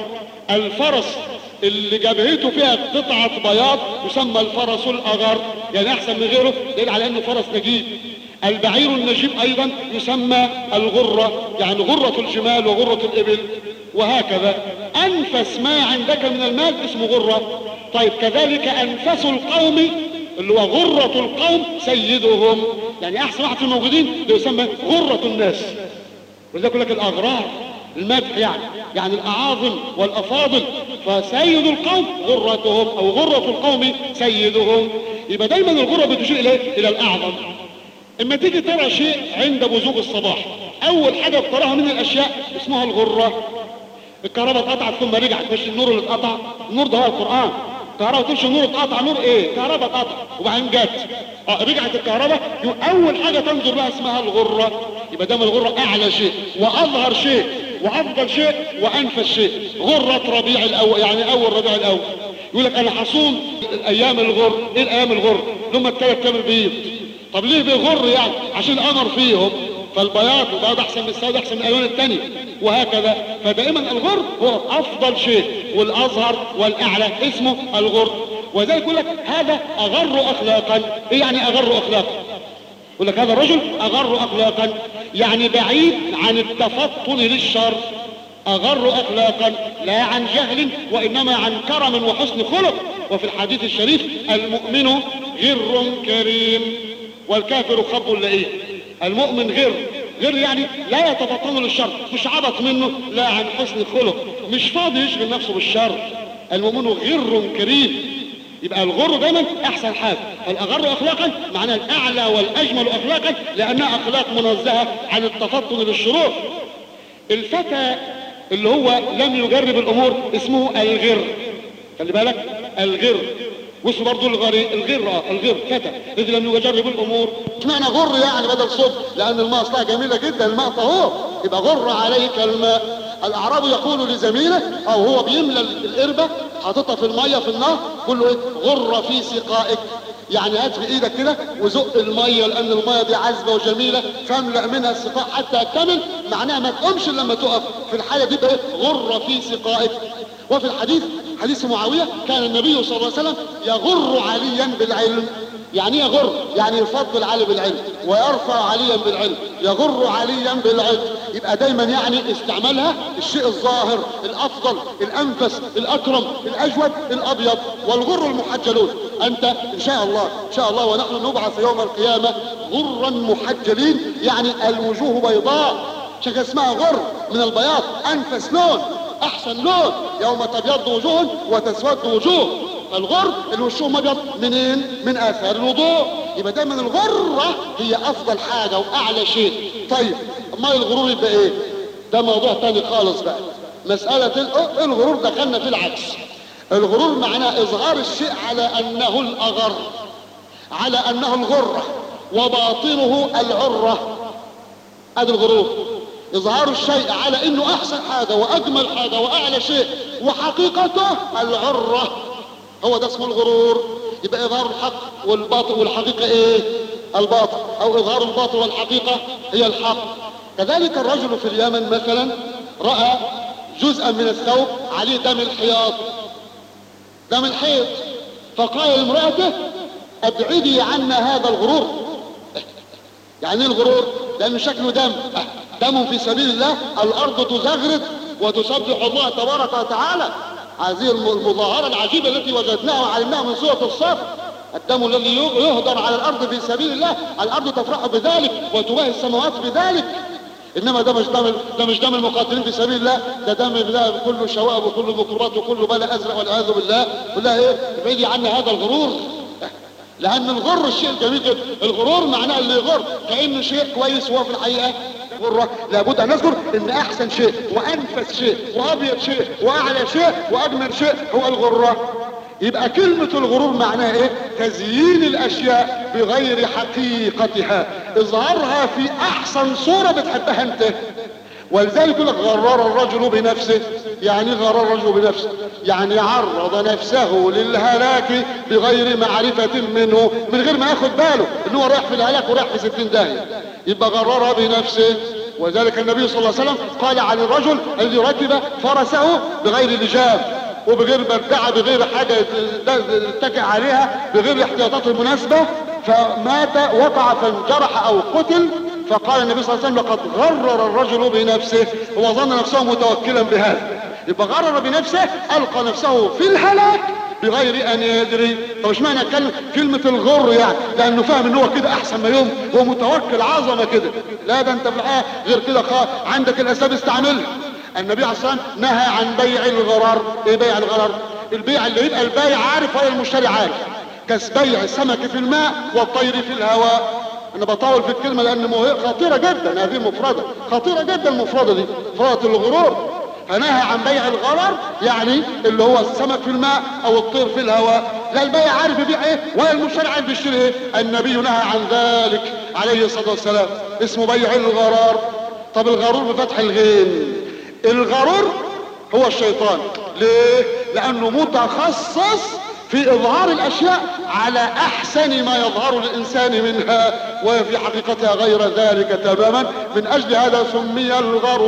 الفرس اللي جبهته فيها قطعة بياض يسمى الفرس الاغر يعني احسن من غيره دليل على انه فرس نجيب البعير النجيب ايضا يسمى الغرة يعني غرة الجمال وغرة الابل وهكذا انفس ما عندك من المال اسمه غرة طيب كذلك انفس القوم اللي هو غرة القوم سيدهم يعني احسن واحد في الموجودين ده يسمى غرة الناس ولذلك يقول لك الاغرار المدح يعني يعني الاعاظم والافاضل فسيد القوم غرتهم او غرة القوم سيدهم يبقى دايما الغرة بتشير اليه الى الاعظم اما تيجي ترى شيء عند بزوغ الصباح اول حاجة تراها من الاشياء اسمها الغرة الكهرباء اتقطعت ثم رجعت مش النور اللي اتقطع النور ده هو القرآن الكهرباء تمشي النور اتقطع نور ايه كهرباء اتقطع وبعدين جت اه رجعت الكهرباء اول حاجة تنظر لها اسمها الغرة يبقى دام الغرة اعلى شيء واظهر شيء وافضل شيء وانفس شيء غرة ربيع الاول يعني اول ربيع الاول يقول لك انا حصوم ايام الغر ايه الايام الغر لما الثلاث ايام البيض طب ليه بيغر يعني عشان القمر فيهم فالبياض البياض احسن من السواد احسن من الالوان الثانيه وهكذا فدائما الغر هو افضل شيء والاظهر والاعلى اسمه الغر وذلك يقول لك هذا اغر اخلاقا ايه يعني اغر اخلاقا يقول لك هذا الرجل اغر اخلاقا يعني بعيد عن التفطن للشر اغر اخلاقا لا عن جهل وانما عن كرم وحسن خلق وفي الحديث الشريف المؤمن غر كريم والكافر خب لئيم المؤمن غير غير يعني لا يتفطن للشر مش عبط منه لا عن حسن الخلق مش فاضي يشغل نفسه بالشر المؤمن غر كريم يبقى الغر دايما احسن حاجه الاغر اخلاقا معناها الاعلى والاجمل اخلاقا لانها اخلاق منزهه عن التفطن للشرور الفتى اللي هو لم يجرب الامور اسمه الغر خلي بالك الغر واسمه برضه الغري الغر اه الغر فتى اذ لم يجرب الامور اشمعنى غر يعني بدل صب لان الماء اصلها جميله جدا الماء طهور يبقى غر عليك الماء الاعرابي يقول لزميله او هو بيملى القربه حاططها في الميه في النهر يقول له ايه غر في سقائك يعني هات في ايدك كده وزق الميه لان الميه دي عذبه وجميله فاملا منها السقاء حتى يكتمل معناها ما تقومش لما تقف في الحاله دي بقى غر في سقائك وفي الحديث حديث معاويه كان النبي صلى الله عليه وسلم يغر عليا بالعلم يعني يغر يعني يفضل علي بالعلم ويرفع عليا بالعلم يغر عليا بالعلم يبقى دايما يعني استعملها الشيء الظاهر الافضل الانفس الاكرم الاجود الابيض والغر المحجلون انت ان شاء الله ان شاء الله ونحن نبعث يوم القيامة غرا محجلين يعني الوجوه بيضاء شكل اسمها غر من البياض انفس لون احسن لون يوم تبيض وجوه وتسود وجوه الغر اللي وشهم ابيض منين من اثار الوضوء يبقى دايما الغرة هي افضل حاجة واعلى شيء طيب ما الغرور يبقى ايه ده موضوع تاني خالص بقى مسألة الغرور دخلنا في العكس الغرور معناه اظهار الشيء على انه الاغر على انه الغرة وباطنه العرة ادي الغرور اظهار الشيء على انه احسن حاجة واجمل حاجة واعلى شيء وحقيقته العرة هو ده اسمه الغرور يبقى اظهار الحق والباطل والحقيقة ايه الباطل او اظهار الباطل والحقيقة هي الحق كذلك الرجل في اليمن مثلا رأى جزءا من الثوب عليه دم الحياض دم الحيض فقال لامرأته ابعدي عنا هذا الغرور يعني ايه الغرور لانه شكله دم دم في سبيل الله الارض تزغرد وتسبح الله تبارك وتعالى هذه المظاهرة العجيبة التي وجدناها وعلمناها من سورة الصف الدم الذي يهدر على الارض في سبيل الله الارض تفرح بذلك وتباهي السماوات بذلك انما ده مش دم ده مش دم المقاتلين في سبيل الله ده دم ده كله شوائب وكله ميكروبات وكله بلا ازرق والعياذ بالله كلها ايه ابعدي عنا هذا الغرور لان الغر الشيء الجميل جدا الغرور معناه اللي يغر كانه شيء كويس وهو في الحقيقه غرة لابد ان نذكر ان احسن شيء وانفس شيء وابيض شيء واعلى شيء واجمل شيء هو الغرة يبقى كلمة الغرور معناها ايه تزيين الاشياء بغير حقيقتها اظهارها في احسن صورة بتحبها انت ولذلك يقول لك غرر الرجل بنفسه يعني غرر الرجل بنفسه يعني عرض نفسه للهلاك بغير معرفة منه من غير ما ياخد باله ان هو رايح في الهلاك ورايح في ستين داهية يبقى غرر بنفسه وذلك النبي صلى الله عليه وسلم قال عن الرجل الذي ركب فرسه بغير لجام وبغير مردعة بغير حاجة يتكئ عليها بغير الاحتياطات المناسبة فمات وقع فانجرح او قتل فقال النبي صلى الله عليه وسلم لقد غرر الرجل بنفسه هو ظن نفسه متوكلا بهذا يبقى غرر بنفسه القى نفسه في الهلاك بغير ان يدري طب مش معنى اتكلم كلمة الغر يعني لانه فاهم ان هو كده احسن ما يوم هو متوكل عظمة كده لا ده انت في الحقيقة غير كده عندك الاسباب استعملها النبي عليه الصلاة والسلام نهى عن بيع الغرار ايه بيع الغرار البيع اللي يبقى البايع عارف ولا المشتري عارف كسبيع السمك في الماء والطير في الهواء انا بطول في الكلمة لان خطيرة جدا هذه مفردة خطيرة جدا المفردة دي مفردة الغرور فنهى عن بيع الغرر يعني اللي هو السمك في الماء او الطير في الهواء لا البيع عارف يبيع ايه ولا المشتري عارف يشتري ايه النبي نهى عن ذلك عليه الصلاة والسلام اسمه بيع الغرار طب الغرور بفتح الغين الغرور هو الشيطان ليه لانه متخصص في اظهار الاشياء على احسن ما يظهر للانسان منها وفي حقيقتها غير ذلك تماما من اجل هذا سمي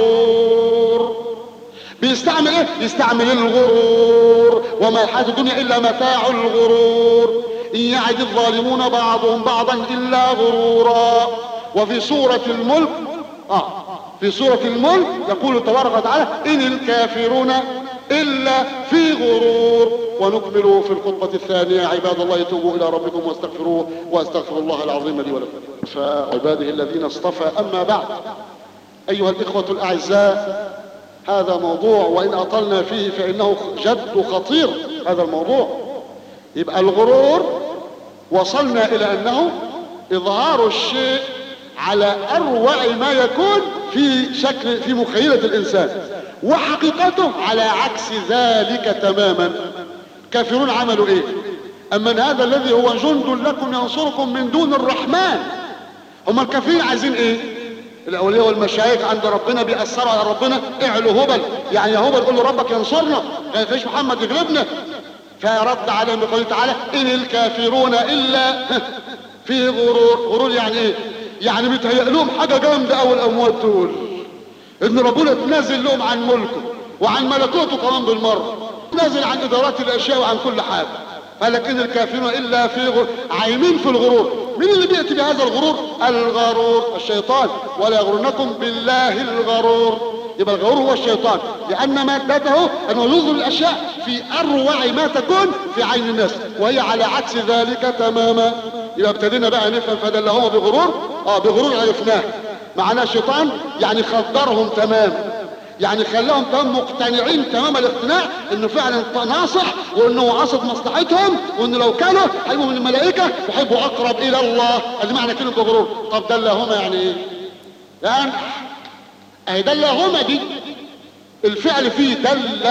الغرور بيستعمل ايه يستعمل الغرور وما الحياة الدنيا الا متاع الغرور ان يعد الظالمون بعضهم بعضا الا غرورا وفي سورة الملك اه في سورة الملك يقول تبارك وتعالى ان الكافرون الا في غرور ونكمل في الخطبة الثانية عباد الله توبوا الى ربكم واستغفروه واستغفر الله العظيم لي ولكم فعباده الذين اصطفى اما بعد ايها الاخوة الاعزاء هذا موضوع وإن أطلنا فيه فإنه جد خطير هذا الموضوع يبقى الغرور وصلنا إلى أنه إظهار الشيء على أروع ما يكون في شكل في مخيلة الإنسان وحقيقته على عكس ذلك تماما كافرون عملوا إيه أما هذا الذي هو جند لكم ينصركم من دون الرحمن هم الكافرين عايزين إيه الاولياء والمشايخ عند ربنا بيأثروا على ربنا اعلوا هبل يعني يا هبل قول له ربك ينصرنا ما فيش محمد يغلبنا فرد عليهم بقوله تعالى ان الكافرون الا في غرور غرور يعني ايه يعني بيتهيأ لهم حاجه جامده قوي الاموات دول ان ربنا تنازل لهم عن ملكه وعن ملكوته كمان بالمره نازل عن ادارات الاشياء وعن كل حاجه فلكن الكافرون الا في غرور عايمين في الغرور مين اللي بيأتي بهذا الغرور الغرور الشيطان ولا يغرنكم بالله الغرور يبقى الغرور هو الشيطان لان مادته انه يظهر الاشياء في اروع ما تكون في عين الناس وهي على عكس ذلك تماما يبقى ابتدينا بقى نفهم فدلهم بغرور اه بغرور عرفناه معناه الشيطان يعني خدرهم تماما يعني خلاهم تمام مقتنعين تمام الاقتناع انه فعلا ناصح وانه قصد مصلحتهم وانه لو كانوا هيبقوا من الملائكه وهيبقوا اقرب الى الله ادي معنى كلمه غرور طب دلهما يعني ايه؟ يعني اهي دلهما دي الفعل فيه دل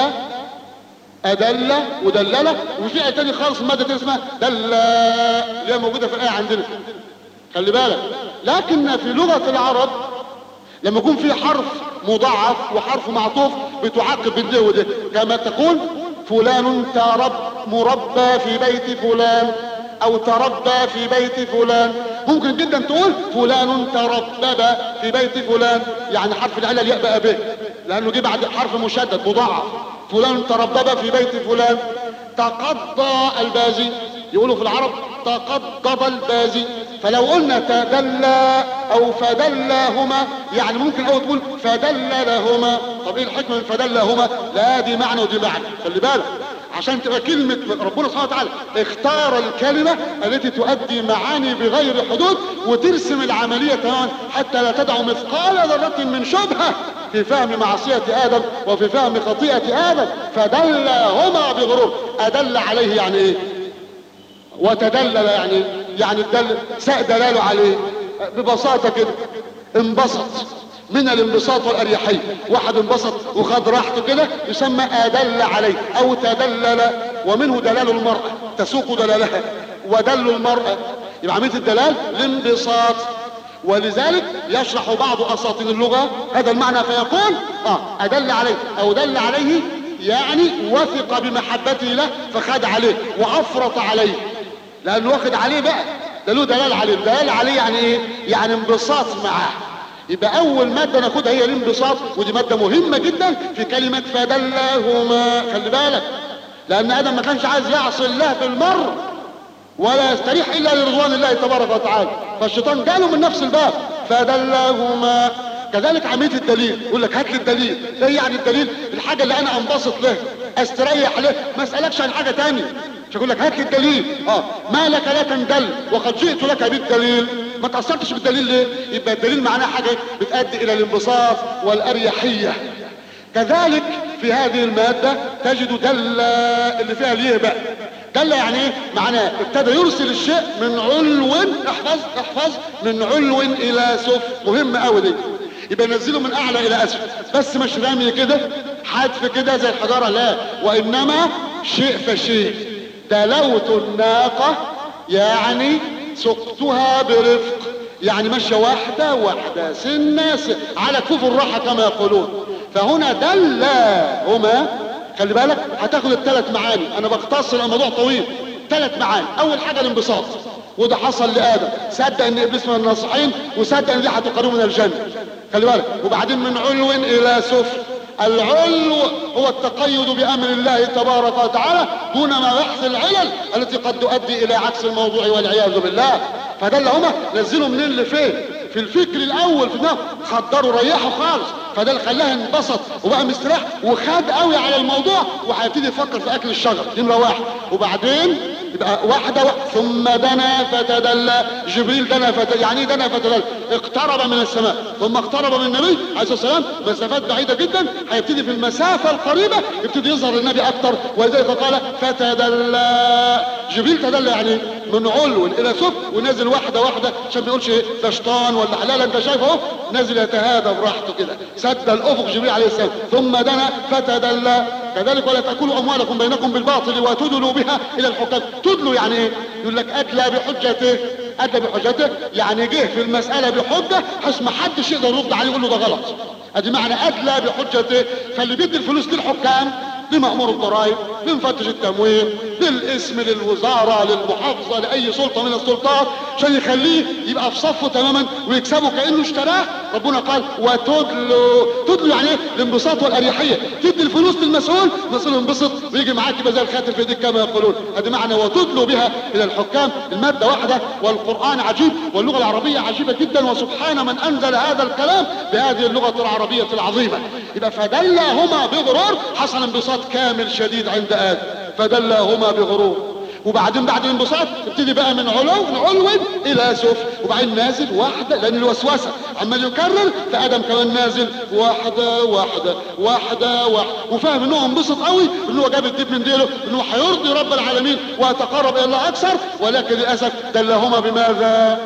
أدل ودلل وفي فعل تاني خالص مادة اسمها دل اللي هي موجودة في الآية عندنا خلي بالك لكن في لغة العرب لما يكون في حرف مضاعف وحرف معطوف بتعقب بالده وده كما تقول فلان ترب مربى في بيت فلان او تربى في بيت فلان ممكن جدا تقول فلان تربب في بيت فلان يعني حرف العلة يأبى به لانه جه بعد حرف مشدد مضاعف فلان تربب في بيت فلان تقضى البازي يقولوا في العرب تقضب البازي فلو قلنا تدلى او فدلاهما يعني ممكن او تقول فدل لهما طب ايه الحكمه من فدلاهما لا دي معنى ودي معنى خلي بالك عشان تبقى كلمة ربنا سبحانه وتعالى اختار الكلمة التي تؤدي معاني بغير حدود وترسم العملية تماما حتى لا تدع مثقال ذرة من شبهة في فهم معصية آدم وفي فهم خطيئة آدم فدلهما بغرور أدل عليه يعني إيه وتدلل يعني يعني الدل ساء دلاله عليه ببساطة كده انبسط من الانبساط والاريحية واحد انبسط وخد راحته كده يسمى ادل عليه او تدلل ومنه دلال المرأة تسوق دلالها ودل المرأة يبقى عملية الدلال الانبساط ولذلك يشرح بعض اساطين اللغة هذا المعنى فيقول اه ادل عليه او دل عليه يعني وثق بمحبته له فخد عليه وافرط عليه لانه واخد عليه بقى ده له دلال عليه دلال عليه يعني ايه يعني انبساط معاه يبقى اول مادة ناخدها هي الانبساط ودي مادة مهمة جدا في كلمة فدلهما خلي بالك لان ادم ما كانش عايز يعصي الله في المر ولا يستريح الا لرضوان الله تبارك وتعالى فالشيطان جاله من نفس الباب فدلهما كذلك عمليه الدليل يقول لك هات لي الدليل ايه يعني الدليل الحاجه اللي انا انبسط له استريح له ما اسالكش عن حاجه تانية مش اقول لك هات لي الدليل اه ما لك لا تندل وقد جئت لك بالدليل ما تاثرتش بالدليل ليه يبقى الدليل معناه حاجه بتؤدي الى الانبساط والاريحيه كذلك في هذه المادة تجد دل اللي فيها ليه بقى دل يعني ايه معناه ابتدى يرسل الشيء من علو احفظ احفظ من علو الى سفل مهم قوي دي يبقى ينزله من اعلى الى اسفل بس مش رامي كده حدف كده زي الحجارة لا وانما شيء فشيء دلوت الناقة يعني سقتها برفق يعني ماشية واحدة واحدة سنة سنة على كفر الراحة كما يقولون فهنا دلهما خلي بالك هتاخد الثلاث معاني انا بختصر الموضوع طويل ثلاث معاني اول حاجة الانبساط وده حصل لادم صدق ان ابليس من الناصحين وصدق ان دي هتقربه من الجنة خلي بالك وبعدين من علو الى سفل العلو هو التقيد بامر الله تبارك وتعالى دون ما بحث العلل التي قد تؤدي الى عكس الموضوع والعياذ بالله فدلهما نزلوا منين لفين في الفكر الاول في دماغه خدروا ريحوا خالص فده اللي خلاه انبسط وبقى مستريح وخد قوي على الموضوع وهيبتدي يفكر في اكل الشجر نمره واحد وبعدين يبقى واحده واحدة ثم دنا فتدلى جبريل دنا فتدلى يعني ايه دنا فتدلى اقترب من السماء ثم اقترب من النبي عليه الصلاه والسلام مسافات بعيده جدا هيبتدي في المسافه القريبه يبتدي يظهر النبي اكتر ولذلك قال فتدلى جبريل تدلى يعني من علو الى سفل ونازل واحده واحده عشان ما يقولش ايه ده شيطان ولا حلال انت شايفه اهو نازل يتهادى براحته كده سد الافق جبريل عليه السلام ثم دنا فتدلى كذلك ولا تاكلوا اموالكم بينكم بالباطل وتدلوا بها الى الحكام تدلوا يعني ايه يقول لك ادلى بحجته ادلى بحجته يعني جه في المساله بحجه حيث ما حدش يقدر يرد عليه يقول له ده غلط ادي معنى ادلى بحجته فاللي بيدي الفلوس للحكام لمأمور الضرائب لمفتش التموين للاسم للوزارة للمحافظة لأي سلطة من السلطات عشان يخليه يبقى في صفه تماما ويكسبه كأنه اشتراه ربنا قال وتدلو تدلو يعني ايه الانبساط والأريحية تدي الفلوس للمسؤول المسؤول ينبسط ويجي معاك يبقى زي الخاتم في ايديك كما يقولون ادي معنى وتدلو بها إلى الحكام المادة واحدة والقرآن عجيب واللغة العربية عجيبة جدا وسبحان من أنزل هذا الكلام بهذه اللغة العربية العظيمة يبقى فدلهما بغرور حصل انبساط كامل شديد عند آدم فدلهما بغرور وبعدين بعد الانبساط ابتدي بقى من علو من علو الى سفل وبعدين نازل واحده لان الوسوسه عمال يكرر فادم كمان نازل واحده واحده واحده واحده وفاهم ان هو انبسط قوي ان هو جاب الديب من ديله ان هو هيرضي رب العالمين ويتقرب الى الله اكثر ولكن للاسف دلهما بماذا؟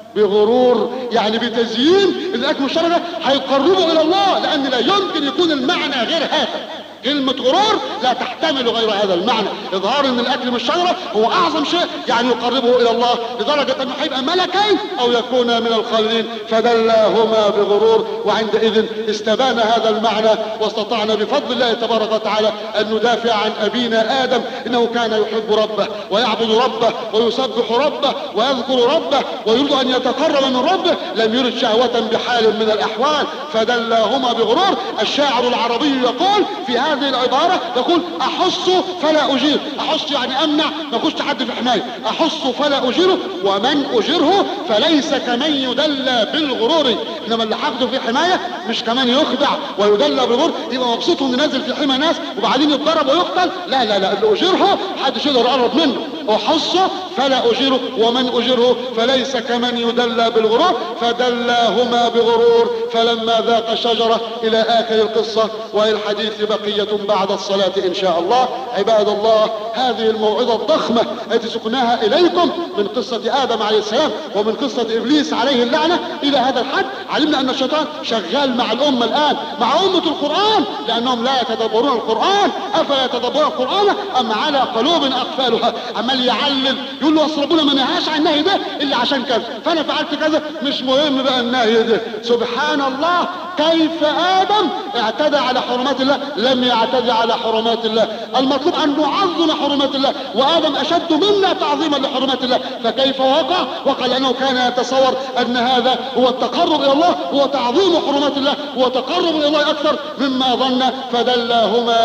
بغرور يعني بتزيين الاكل والشرب ده هيقربه الى الله لان لا يمكن يكون المعنى غير هذا كلمة غرور لا تحتمل غير هذا المعنى اظهار ان الاكل من الشجرة هو اعظم شيء يعني يقربه الى الله لدرجة انه هيبقى ملكين او يكون من الخالدين فدلاهما بغرور وعندئذ استبان هذا المعنى واستطعنا بفضل الله تبارك وتعالى ان ندافع عن ابينا ادم انه كان يحب ربه ويعبد ربه ويسبح ربه ويذكر ربه ويريد ان يتقرب من ربه لم يرد شهوة بحال من الاحوال فدلاهما بغرور الشاعر العربي يقول في هذا هذه العبارة يقول احص فلا اجير احص يعني امنع ما يخش حد في حماية احص فلا اجيره ومن اجره فليس كمن يدلى بالغرور انما اللي حاخده في حماية مش كمان يخدع ويدلى بالغرور يبقى مبسوط انه نازل في حمى ناس وبعدين يتضرب ويقتل لا لا لا اللي اجره محدش يقدر يقرب منه احصه فلا اجره ومن اجره فليس كمن يدلى بالغرور فدلاهما بغرور فلما ذاق الشجرة الى اخر القصة وللحديث بقية بعد الصلاة ان شاء الله عباد الله هذه الموعظة الضخمة التي سقناها اليكم من قصة ادم عليه السلام ومن قصة ابليس عليه اللعنة الى هذا الحد علمنا ان الشيطان شغال مع الامة الان مع امة القرآن لانهم لا يتدبرون القرآن افلا يتدبرون القرآن ام على قلوب اقفالها عمال يعلل يقول له اصل ربنا ما نهاش عن النهي ده الا عشان كذا فانا فعلت كذا مش مهم بقى النهي ده سبحان الله كيف ادم اعتدى على حرمات الله لم يعتدي على حرمات الله المطلوب ان نعظم حرمات الله وادم اشد منا تعظيما لحرمات الله فكيف وقع وقع لانه كان يتصور ان هذا هو التقرب الى الله هو تعظيم حرمات الله هو تقرب الى الله اكثر مما ظن فدلاهما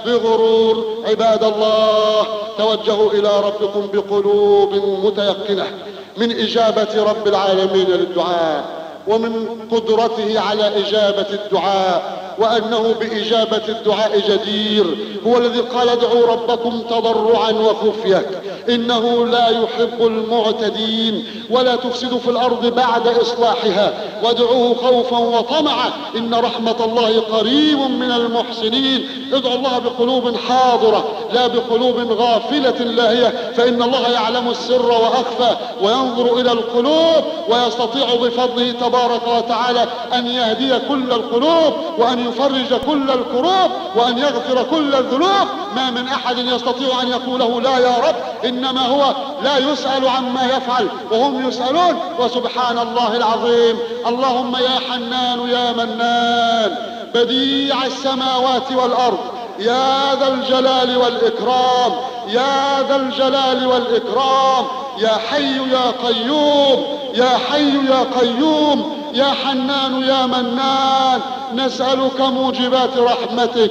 بغرور عباد الله توجهوا الى ربكم بقلوب متيقنه من اجابه رب العالمين للدعاء ومن قدرته على اجابه الدعاء وانه باجابه الدعاء جدير هو الذي قال ادعوا ربكم تضرعا وخفيه انه لا يحب المعتدين ولا تفسدوا في الارض بعد اصلاحها وادعوه خوفا وطمعا ان رحمه الله قريب من المحسنين ادعوا الله بقلوب حاضره لا بقلوب غافله لاهيه فان الله يعلم السر واخفى وينظر الى القلوب ويستطيع بفضله تبارك وتعالى ان يهدي كل القلوب وان يفرج كل الكروب وان يغفر كل الذنوب ما من احد يستطيع ان يقول له لا يا رب انما هو لا يسأل عما يفعل وهم يسألون وسبحان الله العظيم اللهم يا حنان يا منان بديع السماوات والارض يا ذا الجلال والاكرام يا ذا الجلال والاكرام يا حي يا قيوم يا حي يا قيوم يا حنان يا منان نسألك موجبات رحمتك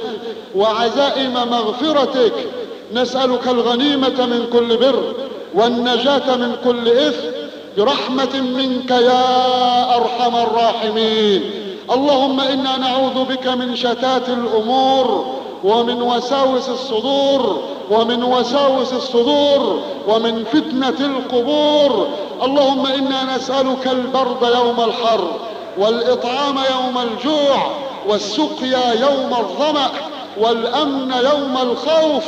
وعزائم مغفرتك نسألك الغنيمة من كل بر والنجاة من كل إثم برحمة منك يا أرحم الراحمين اللهم إنا نعوذ بك من شتات الأمور ومن وساوس الصدور ومن وساوس الصدور ومن فتنة القبور اللهم إنا نسألك البرد يوم الحر والإطعام يوم الجوع والسقيا يوم الظمأ والأمن يوم الخوف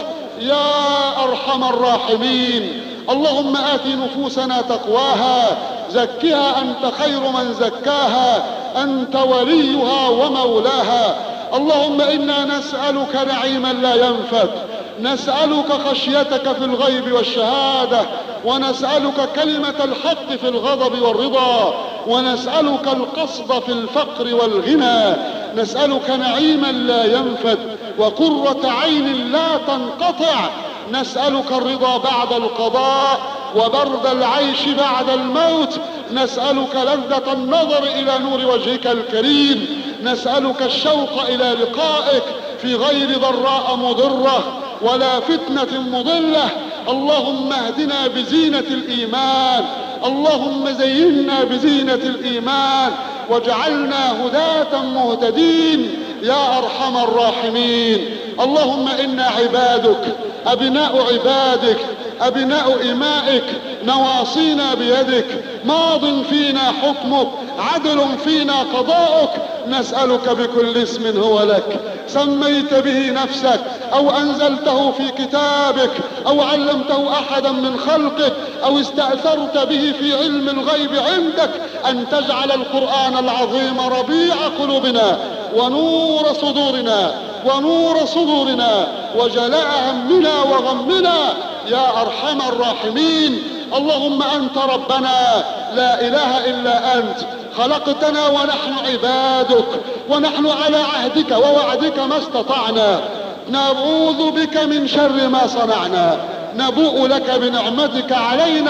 يا أرحم الراحمين اللهم آت نفوسنا تقواها زكها أنت خير من زكاها أنت وليها ومولاها اللهم إنا نسألك نعيما لا ينفد نسألك خشيتك في الغيب والشهادة ونسألك كلمة الحق في الغضب والرضا ونسألك القصد في الفقر والغنى نسألك نعيما لا ينفد وقرة عين لا تنقطع نسألك الرضا بعد القضاء وبرد العيش بعد الموت نسألك لذة النظر إلى نور وجهك الكريم نسألك الشوق إلى لقائك في غير ضراء مضرة ولا فتنة مضلة اللهم اهدنا بزينة الإيمان اللهم زينا بزينة الإيمان واجعلنا هداة مهتدين يا أرحم الراحمين اللهم إنا عبادك أبناء عبادك أبناء إمائك نواصينا بيدك ماض فينا حكمك عدل فينا قضاؤك نسألك بكل اسم هو لك سميت به نفسك أو أنزلته في كتابك أو علمته أحدا من خلقك أو استأثرت به في علم الغيب عندك أن تجعل القرآن العظيم ربيع قلوبنا ونور صدورنا ونور صدورنا وجلاء همنا وغمنا يا أرحم الراحمين اللهم أنت ربنا لا إله إلا أنت خلقتنا ونحن عبادك ونحن على عهدك ووعدك ما استطعنا نعوذ بك من شر ما صنعنا نبوء لك بنعمتك علينا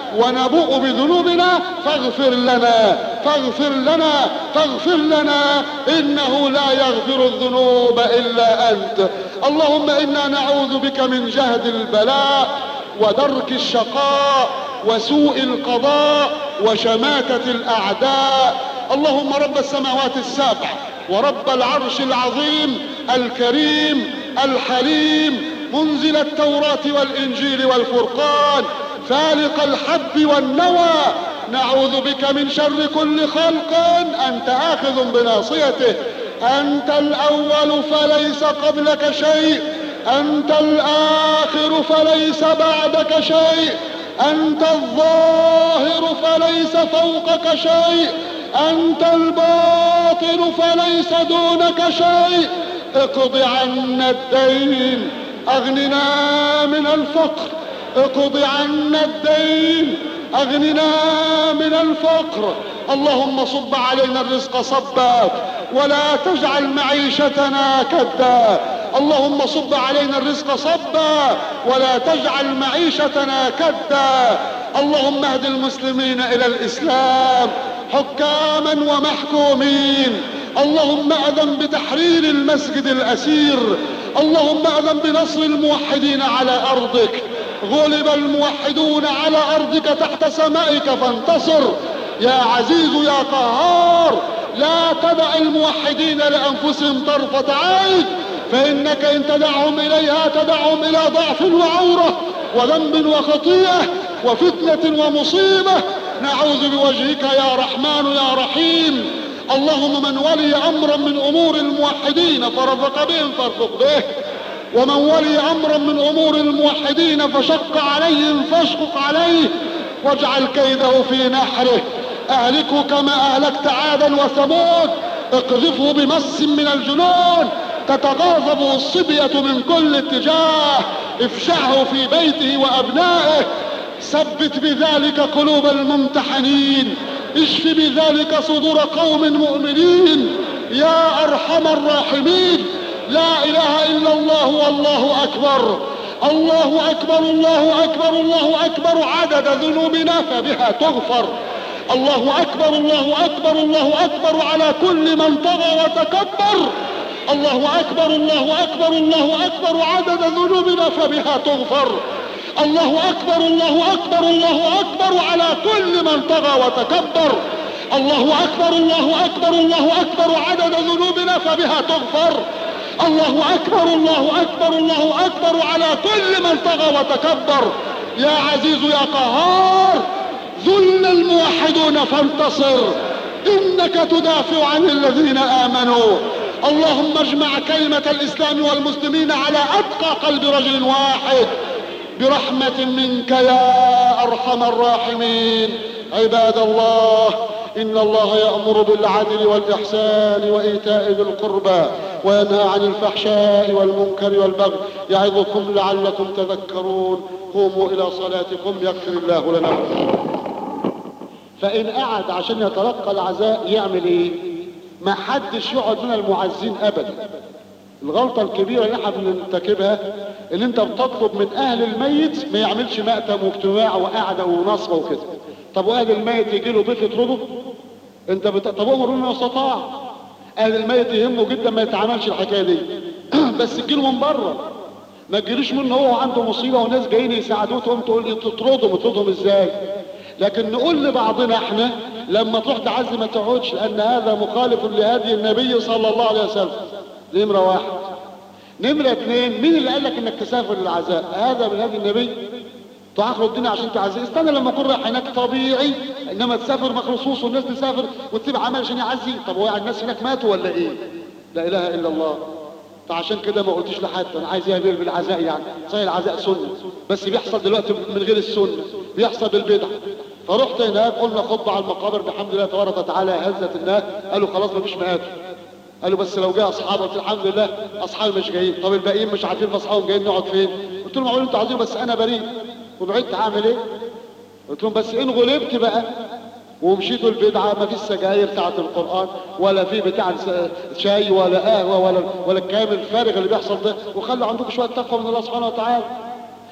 ونبوء بذنوبنا فاغفر لنا فاغفر لنا فاغفر لنا إنه لا يغفر الذنوب إلا أنت اللهم إنا نعوذ بك من جهد البلاء ودرك الشقاء وسوء القضاء وشماتة الأعداء اللهم رب السماوات السبع ورب العرش العظيم الكريم الحليم منزل التوراة والإنجيل والفرقان فالق الحب والنوى نعوذ بك من شر كل خلق أنت آخذ بناصيته أنت الأول فليس قبلك شيء أنت الآخر فليس بعدك شيء أنت الظاهر فليس فوقك شيء أنت الباطن فليس دونك شيء اقض عنا الدين أغننا من الفقر اقض عنا الدين أغننا من الفقر اللهم صب علينا الرزق صبا ولا تجعل معيشتنا كدا اللهم صب علينا الرزق صبا ولا تجعل معيشتنا كدا اللهم اهد المسلمين إلى الإسلام حكاما ومحكومين اللهم اذن بتحرير المسجد الاسير اللهم اذن بنصر الموحدين على ارضك غلب الموحدون على ارضك تحت سمائك فانتصر يا عزيز يا قهار لا تدع الموحدين لانفسهم طرفة عين فانك ان تدعهم اليها تدعهم الى ضعف وعورة وذنب وخطيئة وفتنة ومصيبة نعوذ بوجهك يا رحمن يا رحيم اللهم من ولي امرا من امور الموحدين فرفق بهم فارفق به ومن ولي امرا من امور الموحدين فشق عليهم فاشقق عليه واجعل كيده في نحره اهلكه كما اهلكت عادا وثمود اقذفه بمس من الجنون تتغاضب الصبية من كل اتجاه افشعه في بيته وابنائه ثبت بذلك قلوب الممتحنين اشف بذلك صدور قوم مؤمنين يا ارحم الراحمين لا اله الا الله والله اكبر الله اكبر الله اكبر الله اكبر عدد ذنوبنا فبها تغفر الله اكبر الله اكبر الله اكبر على كل من طغى وتكبر الله اكبر الله اكبر الله اكبر عدد ذنوبنا فبها تغفر الله اكبر الله اكبر الله اكبر على كل من طغى وتكبر الله اكبر الله اكبر الله اكبر عدد ذنوبنا فبها تغفر الله اكبر الله اكبر الله اكبر على كل من طغى وتكبر يا عزيز يا قهار ذل الموحدون فانتصر انك تدافع عن الذين امنوا اللهم اجمع كلمة الاسلام والمسلمين على اتقى قلب رجل واحد برحمة منك يا ارحم الراحمين عباد الله ان الله يأمر بالعدل والاحسان وايتاء ذي القربى وينهى عن الفحشاء والمنكر والبغي يعظكم لعلكم تذكرون قوموا الى صلاتكم يغفر الله لنا فان قعد عشان يتلقى العزاء يعمل ايه ما حدش يقعد من المعزين ابدا الغلطة الكبيرة اللي احنا بنرتكبها ان انت بتطلب من اهل الميت ما يعملش مأتم واجتماع وقعدة ونصبة وكده طب واهل الميت يجي له ضيف يطرده انت بت... طب امر ما استطاع اهل الميت يهمه جدا ما يتعاملش الحكاية دي بس تجيله من بره ما تجيلوش منه هو عنده مصيبة وناس جايين يساعدوه تقوم تقول لي تطردهم تطردهم ازاي لكن نقول لبعضنا احنا لما تروح تعزي ما تقعدش لان هذا مخالف لهدي النبي صلى الله عليه وسلم دي نمرة واحد نمرة اثنين مين اللي قال لك انك تسافر للعزاء هذا من هدي النبي تعاقل الدنيا عشان تعزي استنى لما اكون رايح هناك طبيعي انما تسافر مخصوص والناس تسافر وتسيب عمل عشان يعزي طب هو الناس هناك ماتوا ولا ايه لا اله الا الله فعشان كده ما قلتش لحد انا عايز يعمل بالعزاء يعني صحيح العزاء سنه بس بيحصل دلوقتي من غير السنه بيحصل بالبدع فرحت هناك قلنا خطبه على المقابر بحمد الله تبارك وتعالى هزت الناس قالوا خلاص مفيش مقاتل قالوا بس لو جاء اصحابه قلت الحمد لله اصحابي مش جايين طب الباقيين مش عارفين اصحابهم جايين نقعد فين قلت لهم معقول انتوا عايزين بس انا بريء وبعدت هعمل ايه قلت لهم بس ان غلبت بقى ومشيتوا البدعة ما فيش سجاير بتاعة القرآن ولا في بتاع شاي ولا قهوة ولا ولا الكلام الفارغ اللي بيحصل ده وخلوا عندكم شوية تقوى من الله سبحانه وتعالى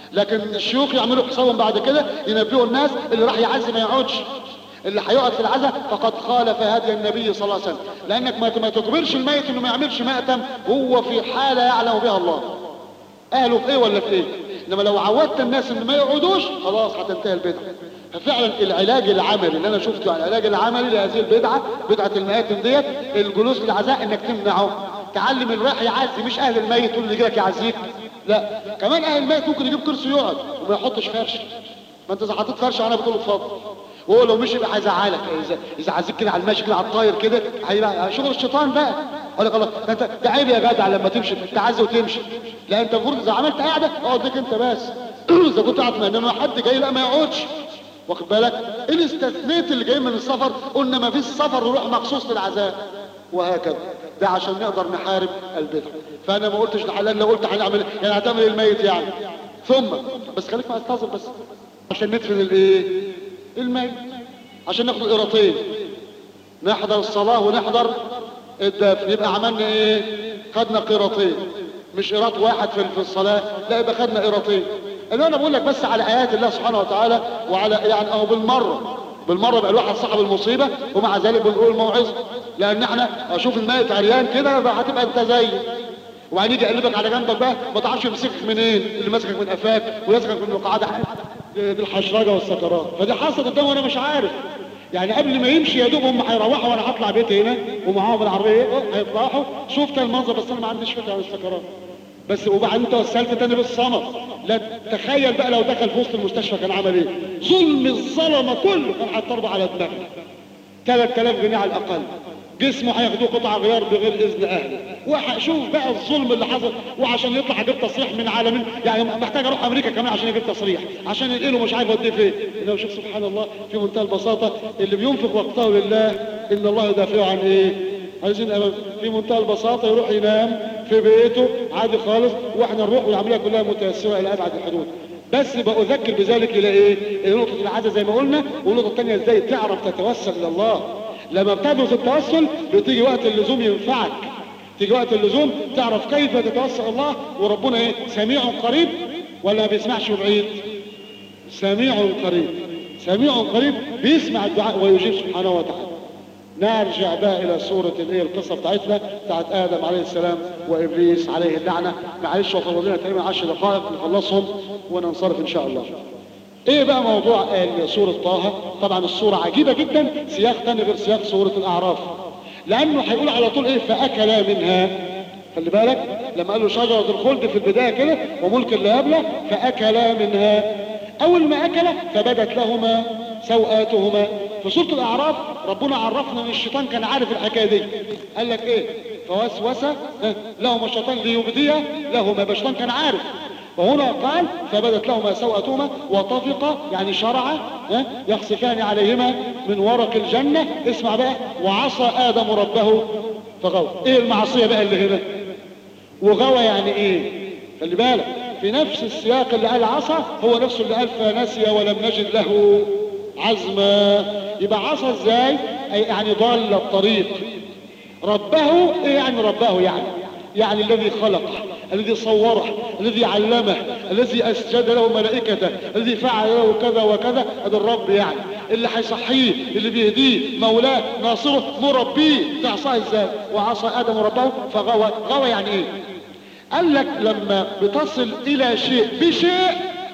لكن الشيوخ يعملوا حسابهم بعد كده ينبهوا الناس اللي راح يعزي ما يقعدش اللي هيقعد في العزاء فقد خالف هدي النبي صلى الله عليه وسلم لانك ما ما تجبرش الميت انه ما يعملش مأتم هو في حاله يعلم بها الله اهله في ايه ولا في ايه انما لو عودت الناس ان ما يقعدوش خلاص هتنتهي البدعه ففعلا العلاج العملي اللي انا شفته على العلاج العملي لهذه البدعه بدعه المآتم ديت الجلوس للعزاء انك تمنعه تعلم اللي رايح يعزي مش اهل الميت تقول اللي يجيلك يعزيك لا كمان اهل الميت ممكن يجيب كرسي يقعد وما يحطش فرش ما انت اذا حطيت فرش انا بتقول له اتفضل وهو لو مش يبقى هيزعلك اذا اذا عزيك كده على الماشي كده على الطاير كده هيبقى شغل الشيطان بقى اقول لك الله ده انت ده عيب يا جدع لما تمشي تعزي وتمشي لا انت المفروض اذا عملت قاعده اقعد لك انت بس اذا كنت قاعد انما حد جاي لا ما يقعدش واخد بالك ان استثنيت اللي جاي من السفر قلنا ما فيش سفر نروح مخصوص للعزاء وهكذا ده عشان نقدر نحارب البدع فانا ما قلتش الحلال لو قلت هنعمل يعني هتعمل ايه الميت يعني ثم بس خليك ما استظر بس عشان ندفن الايه الميت عشان ناخد القراطين نحضر الصلاة ونحضر الدفن يبقى عملنا ايه خدنا قراطين مش قراط واحد في في الصلاة لا يبقى خدنا قراطين اللي انا بقول لك بس على ايات الله سبحانه وتعالى وعلى يعني اهو بالمرة بالمرة بقى الواحد صاحب المصيبة ومع ذلك بنقول موعظة لان احنا اشوف الميت عريان كده هتبقى انت زيه وبعدين يجي يقلبك على جنبك بقى ما تعرفش يمسكك منين اللي ماسكك من قفاك ويمسكك من القعده بالحشرجه والسكرات فدي حصلت قدامي وانا مش عارف يعني قبل ما يمشي يا دوب هم هيروحوا وانا هطلع بيتي هنا ومعاهم العربيه هيطلعوا شفت المنظر بس انا ما عنديش فكره عن السكرات بس وبعدين توسلت تاني بالصمت لا تخيل بقى لو دخل في وسط المستشفى كان عمل ايه ظلم الظلمه كله كان هيضربه على دماغه 3000 جنيه على الاقل جسمه هياخدوه قطع غيار بغير اذن اهله وشوف بقى الظلم اللي حصل وعشان يطلع اجيب تصريح من عالمين يعني محتاج اروح امريكا كمان عشان اجيب تصريح عشان ينقله مش عارف اوديه فين انه شوف سبحان الله في منتهى البساطه اللي بينفق وقته لله ان الله يدافع عن ايه عايزين أمام في منتهى البساطه يروح ينام في بيته عادي خالص واحنا نروح والعمليه كلها متيسره الى ابعد الحدود بس بأذكر بذلك الى ايه نقطه العاده زي ما قلنا والنقطه الثانيه ازاي تعرف تتوسل الى الله لما بتدرس التوسل بتيجي وقت اللزوم ينفعك تيجي وقت اللزوم تعرف كيف تتوسل الله وربنا ايه سميع قريب ولا ما بيسمعش بعيد سميع قريب سميع قريب بيسمع الدعاء ويجيب سبحانه وتعالى نرجع بقى الى سورة الايه القصة بتاعتنا بتاعت ادم عليه السلام وابليس عليه اللعنة معلش وفضل لنا تقريبا 10 دقائق نخلصهم وننصرف ان شاء الله ايه بقى موضوع سورة طه طبعا السورة عجيبة جدا سياق تاني غير سياق سورة الاعراف لانه هيقول على طول ايه فاكلا منها خلي بالك لما قال له شجرة الخلد في البداية كده وملك لا يبلى فاكلا منها اول ما اكل فبدت لهما سوآتهما في سورة الاعراف ربنا عرفنا ان الشيطان كان عارف الحكاية دي قال لك ايه فوسوس لهما الشيطان ليبدي لهما الشيطان كان عارف وهنا قال فبدت لهما سوءتهما وطفقا يعني شرع يخصفان عليهما من ورق الجنة اسمع بقى وعصى آدم ربه فغوى ايه المعصية بقى اللي هنا وغوى يعني ايه خلي بالك في نفس السياق اللي قال عصى هو نفسه اللي قال فنسي ولم نجد له عزما يبقى عصى ازاي أي يعني ضل الطريق ربه ايه يعني ربه يعني يعني الذي خلقه الذي صوره الذي علمه الذي اسجد له ملائكته الذي فعل له كذا وكذا هذا الرب يعني اللي هيصحيه اللي بيهديه مولاه ناصره مربيه تعصاه ازاي وعصى ادم ربه فغوى غوى يعني ايه قال لك لما بتصل الى شيء بشيء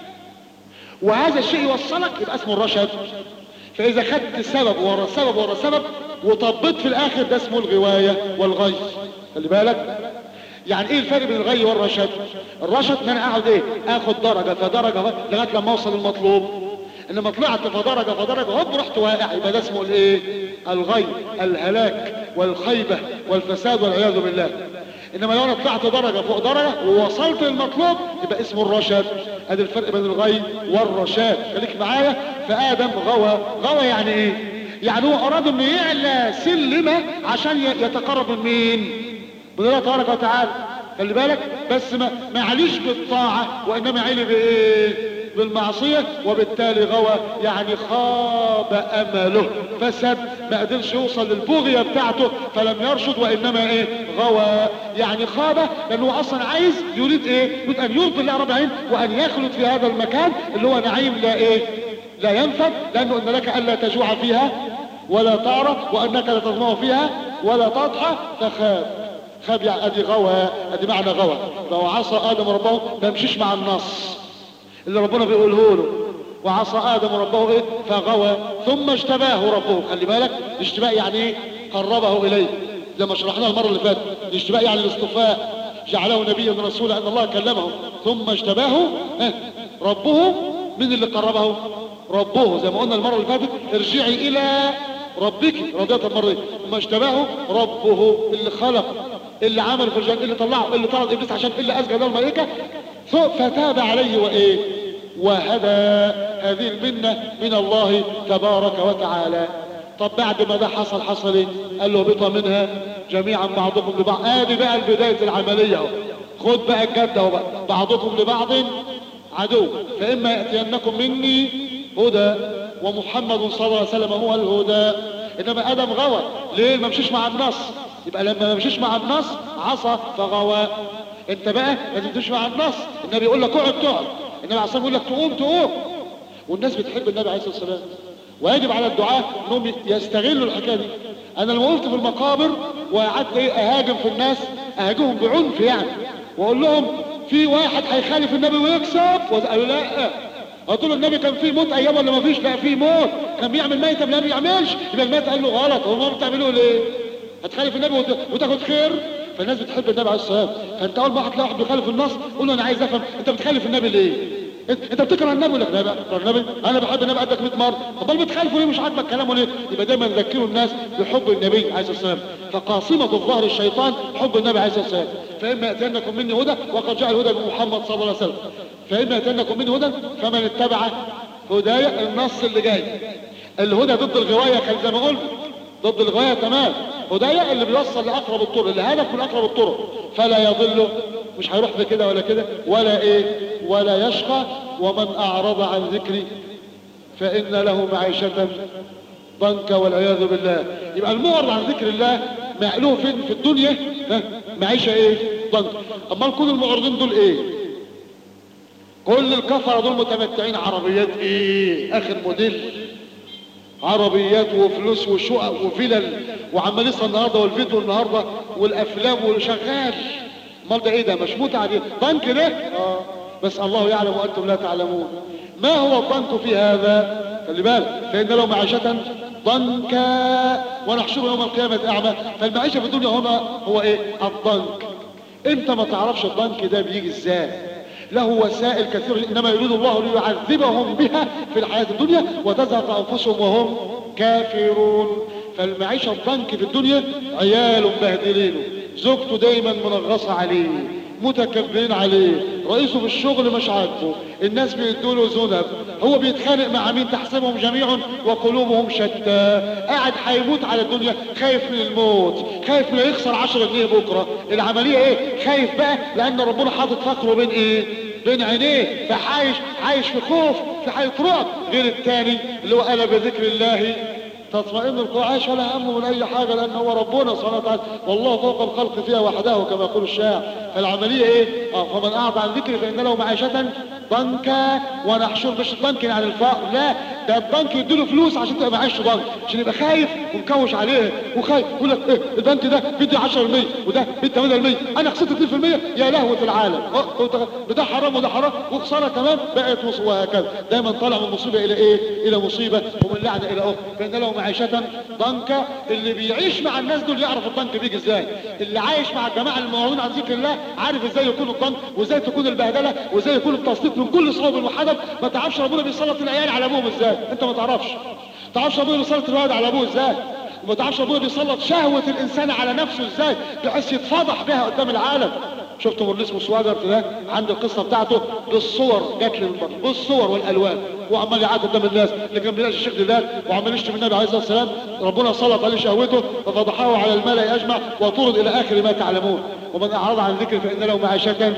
وهذا الشيء يوصلك يبقى اسمه الرشد فاذا خدت سبب ورا سبب ورا سبب وطبيت في الاخر ده اسمه الغوايه والغي خلي بالك يعني ايه الفرق بين الغي والرشد الرشد ان انا اقعد ايه اخد درجة فدرجة لغاية لما اوصل المطلوب انما طلعت فدرجة فدرجة هوب رحت واقع يبقى ده اسمه الايه الغي الهلاك والخيبة والفساد والعياذ بالله انما لو انا طلعت درجة فوق درجة ووصلت للمطلوب يبقى اسمه الرشد ادي الفرق بين الغي والرشاد خليك معايا فادم غوى غوى يعني ايه يعني هو اراد انه يعلى سلمة عشان يتقرب من مين من الله تبارك وتعالى خلي بالك بس ما ما يعليش بالطاعة وانما يعلي بايه بالمعصية وبالتالي غوى يعني خاب امله فسد ما قدرش يوصل للبغية بتاعته فلم يرشد وانما ايه غوى يعني خاب لانه اصلا عايز يريد ايه يريد ان يرضي الله رب العالمين وان يخلد في هذا المكان اللي هو نعيم لا ايه لا ينفد لانه ان لك الا تجوع فيها ولا تعرى وانك لا تظمأ فيها ولا تضحى فخاب خاب يعني ادي غوى ادي معنى غوى فهو عصى ادم ربه ما يمشيش مع النص اللي ربنا بيقوله له وعصى ادم ربه ايه فغوى ثم اجتباه ربه خلي بالك الاشتباه يعني ايه قربه اليه زي ما شرحناها المره اللي فاتت الاشتباه يعني الاصطفاء جعله نبيا رسولا ان الله كلمه ثم اجتباه اه ربه من اللي قربه ربه زي ما قلنا المره اللي فاتت ارجعي الى ربك رضيت المره دي ثم اجتباه ربه اللي خلقه اللي عمل في الجنة اللي طلعه اللي طرد ابليس عشان اللي اسجد له الملائكه فتاب عليه وايه وهدى هذه المنه من الله تبارك وتعالى طب بعد ما ده حصل حصل ايه قال له اهبطوا منها جميعا بعضكم لبعض ادي بقى بدايه العمليه اهو خد بقى الجد اهو بقى بعضكم لبعض عدو فاما ياتينكم مني هدى ومحمد صلى الله عليه وسلم هو الهدى انما ادم غوى ليه ما مشيش مع النص يبقى لما ما مشيش مع النص عصى فغوى انت بقى لازم تمشي مع النص النبي يقول لك اقعد تقعد النبي عليه الصلاه يقول لك تقوم تقوم والناس بتحب النبي عليه الصلاه والسلام ويجب على الدعاة انهم يستغلوا الحكايه دي انا لما وقفت في المقابر وقعدت ايه اهاجم في الناس اهاجمهم بعنف يعني واقول لهم في واحد هيخالف النبي ويكسب قالوا لا قلت له النبي كان فيه موت ايام ولا ما فيش لا فيه موت كان بيعمل ميتة ما بيعملش يبقى الميت قال له غلط هو ما بتعملوه ليه هتخالف النبي وت... وتاخد خير فالناس بتحب النبي عليه الصلاه والسلام فانت اول ما واحد تلاقي واحد بيخالف النص قول له انا عايز افهم انت بتخالف النبي ليه انت, انت بتكره النبي يقول لك لا بقى النبي انا بحب النبي قدك 100 مره طب بتخالفه ليه مش عاجبك كلامه ليه يبقى دايما نذكروا الناس بحب النبي عليه الصلاه والسلام فقاصمه الظهر الشيطان حب النبي عليه الصلاه والسلام فاما ياتينكم مني هدى وقد جاء الهدى بمحمد صلى الله عليه وسلم فاما ياتينكم مني هدى فمن اتبع هدايا النص اللي جاي الهدى ضد الغوايه كان زي ما قلت ضد الغوايه تمام هدايا اللي بيوصل لاقرب الطرق اللي هدف من اقرب الطرق فلا يضل مش هيروح في كده ولا كده ولا ايه ولا يشقى ومن اعرض عن ذكري فان له معيشة ضنكا والعياذ بالله يبقى المعرض عن ذكر الله مألوه فين في الدنيا معيشة ايه ضنك امال كل المعرضين دول ايه كل الكفرة دول متمتعين عربيات ايه اخر موديل عربيات وفلوس وشقق وفلل وعمال يصل النهارده والفيديو النهارده والافلام وشغال امال ده ايه ده مش متعه دي ضنك ده اه بس الله يعلم وانتم لا تعلمون ما هو الضنك في هذا خلي بالك فان له معيشه ضنكا ونحشره يوم القيامه اعمى فالمعيشه في الدنيا هنا هو ايه الضنك انت ما تعرفش الضنك ده بيجي ازاي له وسائل كثيرة إنما يريد الله ليعذبهم بها في الحياة الدنيا وتزهق أنفسهم وهم كافرون فالمعيشة الضنك في الدنيا عيال مبهدلينه زوجته دايما منغصة عليه متكبرين عليه رئيسه في الشغل مش عاجبه الناس بيدوا له ذنب هو بيتخانق مع مين تحسبهم جميعا وقلوبهم شتى قاعد هيموت على الدنيا خايف من الموت خايف من يخسر 10 جنيه بكره العمليه ايه خايف بقى لان ربنا حاطط فقره بين ايه بين عينيه فعايش عايش في خوف في حاله رعب غير الثاني اللي هو قال بذكر الله تطمئن القلوب عايش ولا همه من اي حاجه لان هو ربنا سبحانه وتعالى والله فوق الخلق فيها وحده كما يقول الشاعر فالعمليه ايه اه فمن اعطى عن ذكري فان له معيشه ضنكا ونحشر مش ضنك عن الفقر لا ده البنك يديله فلوس عشان تبقى معيش ضنك عشان يبقى خايف ومكوش عليه وخايف يقول لك ايه البنك ده بيدي 10% وده بيدي 8% انا خسرت 2% يا لهوه العالم ده حرام وده حرام وخساره كمان بقت مصيبه وهكذا دايما طالع من مصيبه الى ايه الى مصيبه ومن لعنه الى اخرى فان له معيشه ضنكا اللي بيعيش مع الناس دول يعرف الضنك بيجي ازاي اللي عايش مع الجماعه المعروضين عن ذكر الله عارف ازاي يكون الضنك وازاي تكون البهدله وازاي يكون التصديق من كل صوب المحدث ما تعرفش ربنا بيسلط العيال على ابوهم ازاي انت ما تعرفش ما تعرفش ربنا بيسلط الولد على ابوه ازاي وما تعرفش ربنا بيسلط شهوه الانسان على نفسه ازاي بحيث يتفضح بها قدام العالم شفتوا مورليس مسوادر ده عند القصه بتاعته بالصور جات لي من بره بالصور والالوان وعمال يعاد قدام الناس اللي كان بيلاقي الشيخ ده وعمال يشتم النبي عليه الصلاه والسلام ربنا سلط عليه شهوته ففضحه على الملا اجمع وطرد الى اخر ما تعلمون ومن اعرض عن ذكر فان له معيشه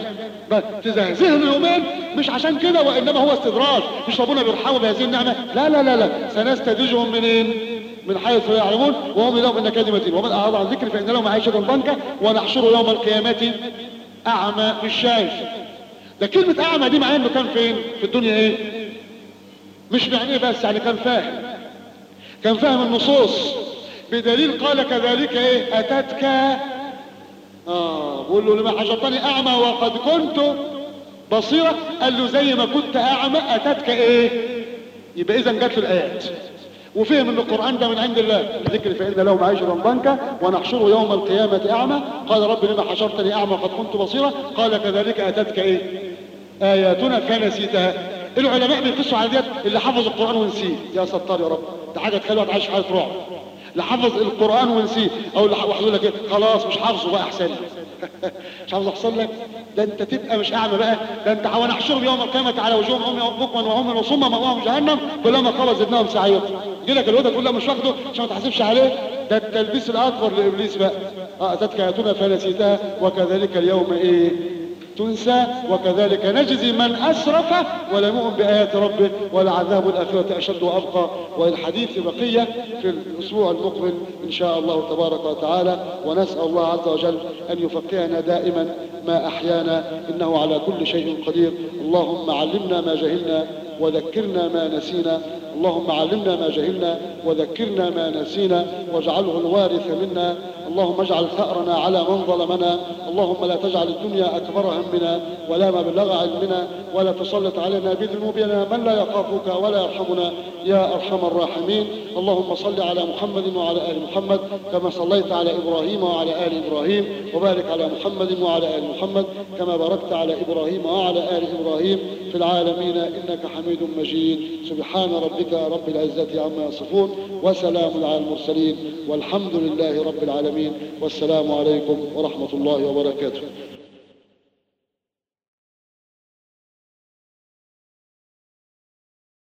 بس تزهزهنوا يومين مش عشان كده وانما هو استدراج مش ربنا بيرحموا بهذه النعمه لا لا لا لا سنستدرجهم منين من حيث لا يعلمون وهم لهم ان كلمه ومن اعرض عن ذكري فان له معيشه ضنكا ونحشره يوم القيامه اعمى مش شايف ده كلمه اعمى دي معناه انه كان فين في الدنيا ايه مش معنيه بس يعني كان فاهم كان فاهم النصوص بدليل قال كذلك ايه اتتك اه بقول له لما حشرتني اعمى وقد كنت بصيرة قال له زي ما كنت اعمى اتتك ايه يبقى اذا جات له الايات وفهم ان القران ده من عند الله ذكر فان له معيشه ضنكا ونحشره يوم القيامه اعمى قال رب لما حشرتني اعمى وقد كنت بصيرا قال كذلك اتتك ايه اياتنا فنسيتها العلماء بيقصوا على ديت اللي حفظ القران ونسيه يا ستار يا رب ده حاجه تخليه تعيش في حاله رعب اللي حفظ القران ونسيه او اللي واحد يقول لك ايه خلاص مش حافظه بقى احسن لي مش عاوز احسن لك ده انت تبقى مش اعمى بقى ده انت ونحشرهم يوم القيامه على وجوههم عمي بكما وهم وصما مأواهم جهنم كلما خلص زدناهم سعيرا يجي لك الواد تقول لا مش واخده عشان ما تحاسبش عليه ده التلبيس الاكبر لابليس بقى اه اتتك اياتنا فنسيتها وكذلك اليوم ايه تنسى وكذلك نجزي من أسرف ولم يؤمن بآيات ربه ولعذاب الآخرة أشد وأبقى والحديث بقية في الأسبوع المقبل إن شاء الله تبارك وتعالى ونسأل الله عز وجل أن يفقهنا دائما ما أحيانا إنه على كل شيء قدير اللهم علمنا ما جهلنا وذكرنا ما نسينا اللهم علمنا ما جهلنا وذكرنا ما نسينا واجعله الوارث منا اللهم اجعل ثأرنا على من ظلمنا اللهم لا تجعل الدنيا أكبر همنا ولا مبلغ علمنا ولا تسلط علينا بذنوبنا من لا يخافك ولا يرحمنا يا أرحم الراحمين اللهم صل على محمد وعلى آل محمد كما صليت على إبراهيم وعلى آل إبراهيم وبارك على محمد وعلى آل محمد كما باركت على إبراهيم وعلى آل إبراهيم في العالمين إنك حميد مجيد سبحان ربك رب العزة عما يصفون وسلام على المرسلين والحمد لله رب العالمين والسلام عليكم ورحمة الله وبركاته